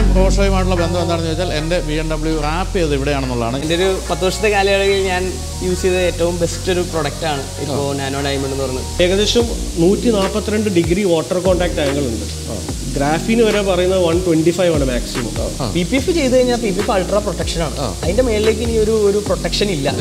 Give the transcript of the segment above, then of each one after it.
റോഷോയുമായിട്ടുള്ള ബന്ധം എന്താണെന്ന് ചോദിച്ചാൽ എൻ്റെ ബി എം ഡബ്ല്യു റാപ്പ് ചെയ്ത് ഇവിടെയാണെന്നുള്ളതാണ് എൻ്റെ ഒരു പത്ത് വർഷത്തെ കാലയളവിൽ ഞാൻ യൂസ് ചെയ്ത ഏറ്റവും ബെസ്റ്റ് ഒരു പ്രൊഡക്റ്റാണ് ഇപ്പോൾ നാനോ ഡയമണ്ട് എന്ന് പറയുന്നത് ഏകദേശം നൂറ്റി നാൽപ്പത്തിരണ്ട് ഡിഗ്രി വാട്ടർ കോൺടാക്ട് ആംഗിൾ ഉണ്ട് ഗ്രാഫീന് വരെ പറയുന്നത് വൺ ട്വന്റി ഫൈവ് ആണ് മാക്സിമം പി പി എഫ് ചെയ്ത് കഴിഞ്ഞാൽ P P F ultra protection ആണ് അതിന്റെ മേളിലേക്ക് ഇനി ഒരു ഒരു പ്രൊട്ടക്ഷൻ ഇല്ല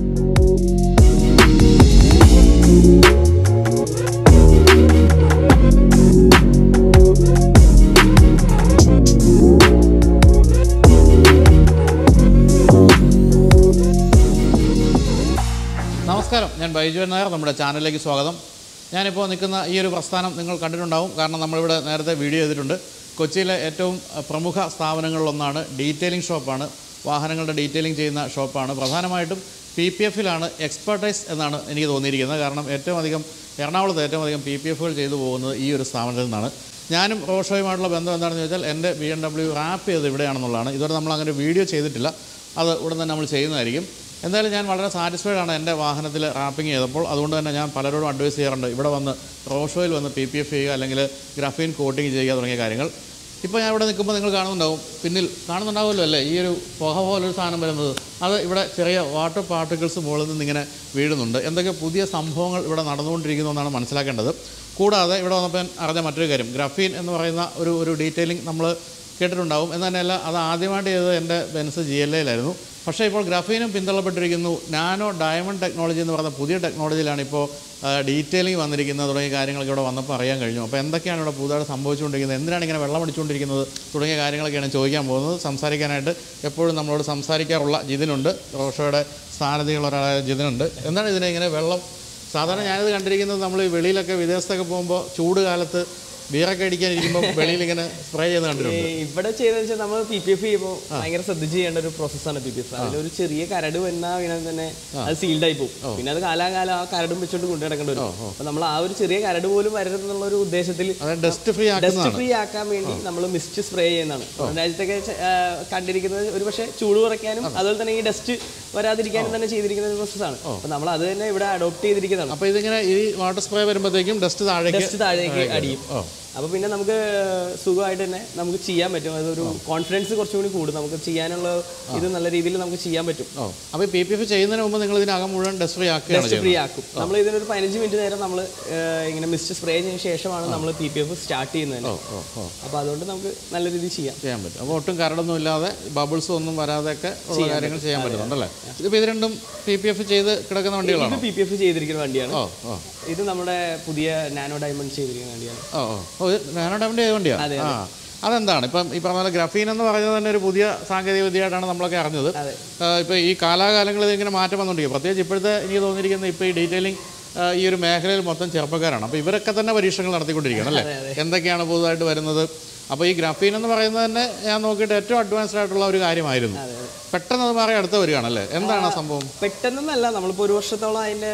നമസ്കാരം ഞാൻ ബൈജു നായർ നമ്മുടെ ചാനലിലേക്ക് സ്വാഗതം ഞാനിപ്പോൾ നിൽക്കുന്ന ഈ ഒരു പ്രസ്ഥാനം നിങ്ങൾ കണ്ടിട്ടുണ്ടാവും കാരണം നമ്മളിവിടെ നേരത്തെ വീഡിയോ ചെയ്തിട്ടുണ്ട് കൊച്ചിയിലെ ഏറ്റവും അഹ്, പ്രമുഖ സ്ഥാപനങ്ങളിലൊന്നാണ് ഡീറ്റെയിലിംഗ് ഷോപ്പാണ് വാഹനങ്ങളുടെ ഡീറ്റെയിലിംഗ് ചെയ്യുന്ന ഷോപ്പാണ് പ്രധാനമായിട്ടും പി പി എഫിലാണ് എക്സ്പെർട്ടൈസ് എന്നാണ് എനിക്ക് തോന്നിയിരിക്കുന്നത് കാരണം ഏറ്റവും അധികം എറണാകുളത്ത് ഏറ്റവും അധികം പി പി എഫുകൾ ചെയ്തു പോകുന്നത് ഈ ഒരു സ്ഥാപനത്തിൽ നിന്നാണ് ഞാനും റോഷോയുമായിട്ടുള്ള ബന്ധം എന്താണെന്ന് ചോദിച്ചാൽ എൻ്റെ ബി എം ഡബ്ല്യു റാപ്പ് ചെയ്ത് ഇവിടെയാണെന്നുള്ളതാണ് ഇതുവരെ നമ്മൾ അങ്ങനെ വീഡിയോ ചെയ്തിട്ടില്ല അത് ഉടൻ തന്നെ നമ്മൾ ചെയ്യുന്നതായിരിക്കും എന്തായാലും ഞാൻ വളരെ സാറ്റിസ്ഫൈഡ് ആണ് എൻ്റെ വാഹനത്തിൽ റാപ്പിംഗ് ചെയ്തപ്പോൾ അതുകൊണ്ട് തന്നെ ഞാൻ പലരോടും അഡ്വൈസ് ചെയ്യാറുണ്ട് ഇവിടെ വന്ന് റോഷോയിൽ വന്ന് പി പി എഫ് ചെയ്യുക അല്ലെങ്കിൽ ഗ്രഫീൻ കോട്ടിങ് ചെയ്യുക തുടങ്ങിയ കാര്യങ്ങൾ ഇപ്പോൾ ഞാൻ ഇവിടെ നിൽക്കുമ്പോൾ നിങ്ങൾ കാണുന്നുണ്ടാവും പിന്നിൽ കാണുന്നുണ്ടാവുമല്ലോ അല്ലേ ഈ ഒരു പുക പോലൊരു സാധനം വരുന്നത് അത് ഇവിടെ ചെറിയ വാട്ടർ പാർട്ടിക്കിൾസ് മുകളിൽ നിന്ന് ഇങ്ങനെ വീഴുന്നുണ്ട് എന്തൊക്കെ പുതിയ സംഭവങ്ങൾ ഇവിടെ നടന്നുകൊണ്ടിരിക്കുന്നു എന്നാണ് മനസ്സിലാക്കേണ്ടത് കൂടാതെ ഇവിടെ വന്നപ്പോൾ ഞാൻ അറിഞ്ഞ മറ്റൊരു കാര്യം ഗ്രഫീൻ എന്ന് പറയുന്ന ഒരു ഒരു ഡീറ്റെയിലിംഗ് നമ്മൾ കേട്ടിട്ടുണ്ടാവും എന്ന് തന്നെയല്ല അത് ആദ്യമായിട്ട് ചെയ്തത് എൻ്റെ ബെൻസ് ജി എൽ എയിലായിരുന്നു പക്ഷേ ഇപ്പോൾ ഗ്രഫീനും പിന്തള്ളപ്പെട്ടിരിക്കുന്നു നാനോ ഡയമണ്ട് ടെക്നോളജി എന്ന് പറയുന്ന പുതിയ ടെക്നോളജിയിലാണ് ഇപ്പോൾ ഡീറ്റെയിലിംഗ് വന്നിരിക്കുന്നത് തുടങ്ങിയ കാര്യങ്ങളൊക്കെ ഇവിടെ വന്നപ്പോൾ അറിയാൻ കഴിഞ്ഞു അപ്പോൾ എന്തൊക്കെയാണ് ഇവിടെ പുതുതായിട്ട് സംഭവിച്ചുകൊണ്ടിരിക്കുന്നത് എന്തിനാണ് ഇങ്ങനെ വെള്ളം അടിച്ചുകൊണ്ടിരിക്കുന്നത് തുടങ്ങിയ കാര്യങ്ങളൊക്കെയാണ് ചോദിക്കാൻ പോകുന്നത് സംസാരിക്കാനായിട്ട് എപ്പോഴും നമ്മളോട് സംസാരിക്കാറുള്ള ജിതിനുണ്ട് റോഷോയുടെ സ്ഥാനതികളുള്ള ഒരാളായ ജിതിനുണ്ട് എന്താണ് ഇതിനെ ഇങ്ങനെ വെള്ളം സാധാരണ ഞാനിത് കണ്ടിരിക്കുന്നത് നമ്മൾ ഈ വെളിയിലൊക്കെ വിദേശത്തൊക്കെ പോകുമ്പോൾ ചൂട് കാലത്ത് ബീറൊക്കെ അടിക്കാൻ ഇരിക്കുമ്പോൾ വെളിയിൽ ഇങ്ങനെ സ്പ്രേ ചെയ്യുന്നത് കണ്ടിട്ടുണ്ട് ഈ ഇവിടെ ചെയ്തെന്ന് വെച്ചാൽ നമ്മൾ പി പി എഫ് ചെയ്യുമ്പോൾ ഭയങ്കര ശ്രദ്ധിച്ച് ചെയ്യേണ്ട ഒരു പ്രോസസ്സാണ് പി പി എഫ് അതിലൊരു ചെറിയ കരട് വന്നാൽ വീണാൽ തന്നെ അത് സീൽഡ് ആയി പോകും പിന്നെ അത് കാലാകാലം ആ കരടും വെച്ചോണ്ട് കൊണ്ടു നടക്കേണ്ടി വരും അപ്പൊ നമ്മൾ ആ ഒരു ചെറിയ കരട് പോലും വരരുതെന്നുള്ള ഒരു ഉദ്ദേശത്തിൽ അതായത് ഡസ്റ്റ് ഫ്രീ ഡസ്റ്റ് ആക്കുന്നതാണ് ഫ്രീ ആക്കാൻ വേണ്ടി നമ്മൾ മിസ്റ്റ് സ്പ്രേ ചെയ്യുന്നതാണ് രാജ്യത്തൊക്കെ ചെ- ആ, കണ്ടിരിക്കുന്നത് ഒരു പക്ഷേ ചൂട് കുറയ്ക്കാനും അതുപോലെ തന്നെ ഈ ഡസ്റ്റ് വരാതിരിക്കാനും തന്നെ ചെയ്തിരിക്കുന്ന ഒരു പ്രോസസ്സാണ് അപ്പൊ നമ്മൾ അത് തന്നെ ഇവിടെ അഡോപ്റ്റ് ചെയ്തിരിക്കുന്നതാണ് അപ്പോൾ ഇതിങ്ങനെ ഈ വാട്ടർ സ്പ്രേ വരുമ്പോഴത്തേക്കും ഡസ്റ്റ് താഴേക്ക് ഡസ്റ്റ് താഴേക്ക് അടിയും അപ്പൊ പിന്നെ നമുക്ക് സുഖമായിട്ട് തന്നെ നമുക്ക് ചെയ്യാൻ പറ്റും അതൊരു കോൺഫിഡൻസ് കുറച്ചും കൂടി കൂടും നമുക്ക് ചെയ്യാനുള്ള ഇത് നല്ല രീതിയിൽ നമുക്ക് ചെയ്യാൻ പറ്റും ഓ അപ്പോൾ ഈ പി പി എഫ് ചെയ്യുന്നതിന് മുമ്പ് നിങ്ങൾ ഇതിനകം മുഴുവൻ ഡസ്റ്റ് ഫ്രീ ആക്കുകയാണ് ഡസ്റ്റ് ഫ്രീ ആക്കും നമ്മൾ ഇതിനൊരു പതിനഞ്ച് മിനിറ്റ് നേരം നമ്മൾ ഇങ്ങനെ മിസ്റ്റ് സ്പ്രേ ചെയ്തതിന് ശേഷമാണ് നമ്മൾ പി പി എഫ് സ്റ്റാർട്ട് ചെയ്യുന്നത് ഓ ഓ ഓ അപ്പൊ അതുകൊണ്ട് നമുക്ക് നല്ല രീതിയിൽ ചെയ്യാം ചെയ്യാൻ പറ്റും അപ്പോൾ ഒട്ടും കരടൊന്നും ഇല്ലാതെ ബബിൾസ് ഒന്നും വരാതെയൊക്കെ ഉള്ള കാര്യങ്ങൾ ചെയ്യാൻ പറ്റുന്നുണ്ടല്ലേ ഇതിപ്പോൾ ഇത് രണ്ടും പി പി എഫ് ചെയ്ത് കിടക്കുന്ന വണ്ടികളാണോ ഇത് പി പി എഫ് ചെയ്തിരിക്കുന്ന വണ്ടിയാണ് ഓ ഓ ഇത് നമ്മുടെ പുതിയ നാനോ ഡയമണ്ട് ചെയ്തിരിക്കുന്ന വണ്ടിയാണ് ഓ ഓ ഓ ഇത് നാനോ ഡയമണ്ട് ചെയ്ത വണ്ടിയാണ് അതെ, ആ അതെന്താണ് ഇപ്പം ഈ പറഞ്ഞ പോലെ ഗ്രഫീൻ എന്ന് പറയുന്നത് തന്നെ ഒരു പുതിയ സാങ്കേതിക വിദ്യയായിട്ടാണ് നമ്മളൊക്കെ അറിഞ്ഞത് അതെ. ഇപ്പോൾ ഈ കാലാകാലങ്ങളിൽ ഇങ്ങനെ മാറ്റം വന്നുകൊണ്ടിരിക്കും പ്രത്യേകിച്ച് ഇപ്പോഴത്തെ എനിക്ക് തോന്നിയിരിക്കുന്നത് ഇപ്പോൾ ഈ ഡീറ്റെയിലിംഗ് ഈ ഒരു മേഖലയിൽ മൊത്തം ചെറുപ്പക്കാരാണ് അപ്പോൾ ഇവരൊക്കെ തന്നെ പരീക്ഷണങ്ങൾ നടത്തിക്കൊണ്ടിരിക്കുകയാണ് അല്ലേ എന്തൊക്കെയാണ് പുതുതായിട്ട് വരുന്നത് അപ്പോൾ ഈ ഗ്രാഫീൻ എന്ന് പറയുന്നത് തന്നെ ഞാൻ നോക്കിയിട്ട് ഏറ്റവും അഡ്വാൻസ്ഡ് ആയിട്ടുള്ള ഒരു കാര്യമായിരുന്നു പെട്ടെന്ന് അത് മാറി അടുത്ത് വരികയാണല്ലേ എന്താണ് ആ സംഭവം പെട്ടെന്നല്ല നമ്മളിപ്പോൾ ഒരു വർഷത്തോളം അതിൻ്റെ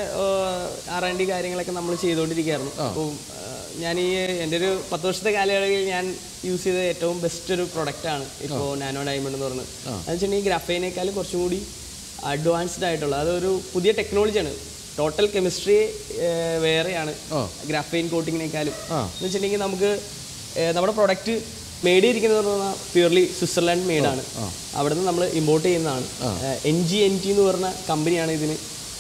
ആർ ആൻഡ് ഡി കാര്യങ്ങളൊക്കെ നമ്മൾ ചെയ്തുകൊണ്ടിരിക്കുകയായിരുന്നു അപ്പോൾ ഞാൻ ഈ എൻ്റെ ഒരു പത്ത് വർഷത്തെ കാലയളവിൽ ഞാൻ യൂസ് ചെയ്ത ഏറ്റവും ബെസ്റ്റ് ഒരു പ്രൊഡക്റ്റാണ് ഇപ്പോൾ നാനോ ഡയമണ്ട് എന്ന് പറയുന്നത് എന്ന് വെച്ചിട്ടുണ്ടെങ്കിൽ ഗ്രാഫൈനേക്കാൾ കുറച്ചും കൂടി അഡ്വാൻസ്ഡ് ആയിട്ടുള്ള അതൊരു പുതിയ ടെക്നോളജിയാണ് ടോട്ടൽ കെമിസ്ട്രി വേറെയാണ് ഗ്രാഫൈൻ കോട്ടിങ്ങിനേക്കാളും എന്ന് വെച്ചിട്ടുണ്ടെങ്കിൽ നമുക്ക് ഏഹ്, നമ്മുടെ പ്രൊഡക്റ്റ് മെയ്ഡ് ചെയ്തിരിക്കുന്നത് പറഞ്ഞാൽ പ്യൂർലി സ്വിറ്റ്സർലാൻഡ് മെയ്ഡാണ് അവിടെ നിന്ന് നമ്മൾ ഇമ്പോർട്ട് ചെയ്യുന്നതാണ് എൻ ജി എൻ ടി എന്ന് പറഞ്ഞ കമ്പനിയാണ് ഇതിന്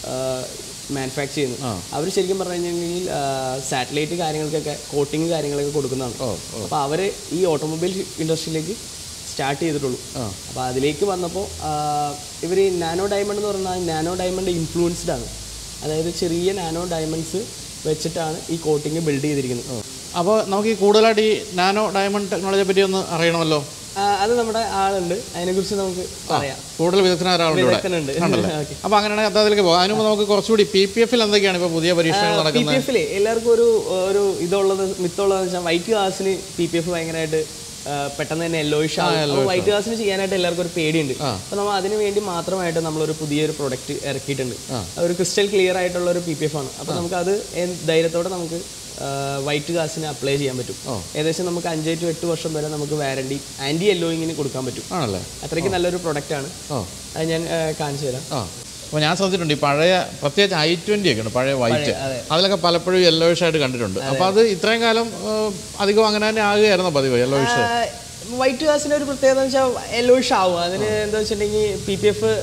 മാനുഫാക്ചർ ചെയ്യുന്നത് അവർ ശരിക്കും പറഞ്ഞു കഴിഞ്ഞിട്ടുണ്ടെങ്കിൽ സാറ്റലൈറ്റ് കാര്യങ്ങൾക്കൊക്കെ കോട്ടിങ് കാര്യങ്ങളൊക്കെ കൊടുക്കുന്നതാണ് അപ്പോൾ അവർ ഈ ഓട്ടോമൊബൈൽ ഇൻഡസ്ട്രിയിലേക്ക് സ്റ്റാർട്ട് ചെയ്തിട്ടുള്ളൂ അപ്പോൾ അതിലേക്ക് വന്നപ്പോൾ ഇവർ നാനോ ഡയമണ്ട് എന്ന് പറഞ്ഞാൽ നാനോ ഡയമണ്ട് ഇൻഫ്ലുവൻസ്ഡ് ആണ് അതായത് ചെറിയ നാനോ ഡയമണ്ട്സ് വെച്ചിട്ടാണ് ഈ കോട്ടിങ് ബിൽഡ് ചെയ്തിരിക്കുന്നത് അപ്പോൾ നമുക്ക് ഈ കൂടുതലായിട്ട് ഈ നാനോ ഡയമണ്ട് ടെക്നോളജിയെ പറ്റി ഒന്ന് അറിയണമല്ലോ ആ, അത് നമ്മുടെ ആളുണ്ട് അതിനെക്കുറിച്ച് നമുക്ക് പറയാം കൂടുതൽ വിദഗ്ധനായ ഒരാളുണ്ട് ഇവിടെ വിദഗ്ധനുണ്ട് ഓക്കെ അപ്പോൾ അങ്ങനെയാണെങ്കിൽ അദ്ദേഹത്തിലേക്ക് പോകാം അതിന് മുമ്പ് നമുക്ക് കുറച്ചുകൂടി പി പി എഫിൽ എന്തൊക്കെയാണ് ഇപ്പോൾ പുതിയ പരീക്ഷണങ്ങൾ പി നടക്കുന്നത് പി എഫില് എല്ലാവർക്കും ഒരു ഒരു ഇതുള്ളത് മിത്തുള്ളതെന്ന് വെച്ചാൽ വൈറ്റ് ഗ്ലാസിന് പി പി എഫ് ഭയങ്കരമായിട്ട് ആ, പെട്ടെന്ന് തന്നെ യെല്ലോയിഷ് ആവും വൈറ്റ് ഗ്ലാസിന് ചെയ്യാനായിട്ട് എല്ലാവർക്കും ഒരു പേടിയുണ്ട് അപ്പോൾ നമ്മൾ അതിന് വേണ്ടി മാത്രമായിട്ട് നമ്മളൊരു പുതിയൊരു പ്രൊഡക്റ്റ് ഇറക്കിയിട്ടുണ്ട് ഒരു ക്രിസ്റ്റൽ ക്ലിയർ ആയിട്ടുള്ള ഒരു പി പി എഫ് ആണ് അപ്പോൾ നമുക്ക് അത് എൻ- ധൈര്യത്തോടെ നമുക്ക് വൈറ്റ് ഗ്ലാസിന് അപ്ലൈ ചെയ്യാൻ പറ്റും ഏകദേശം നമുക്ക് അഞ്ച് ടു എട്ട് വർഷം വരെ നമുക്ക് വാറണ്ടി ആൻറ്റി യെല്ലോയിങ്ങിന് കൊടുക്കാൻ പറ്റും ആണല്ലേ അത്രയ്ക്ക് നല്ലൊരു പ്രൊഡക്റ്റ് ആണ് ഓ അത് ഞാൻ ആ, കാണിച്ചു തരാം ആ അപ്പോൾ ഞാൻ ശ്രദ്ധിച്ചിട്ടുണ്ട് ഈ പഴയ പ്രത്യേകിച്ച് ഐ ട്വൻ്റി ഒക്കെ ഉണ്ട് പഴയ വൈറ്റ് അതിലൊക്കെ പലപ്പോഴും യെല്ലോയിഷ് ആയിട്ട് കണ്ടിട്ടുണ്ട് അപ്പോൾ അത് ഇത്രയും കാലം ആ, അധികം അങ്ങനെ തന്നെ ആകുകയായിരുന്നു പതിവ് യെല്ലോയിഷ് ആ, വൈറ്റ് ഗ്ലാസിന്റെ ഒരു പ്രത്യേകത എന്ന് വെച്ചാൽ യെല്ലോയിഷ് ആവും അതിന് എന്താ വെച്ചിട്ടുണ്ടെങ്കിൽ പി പി എഫ്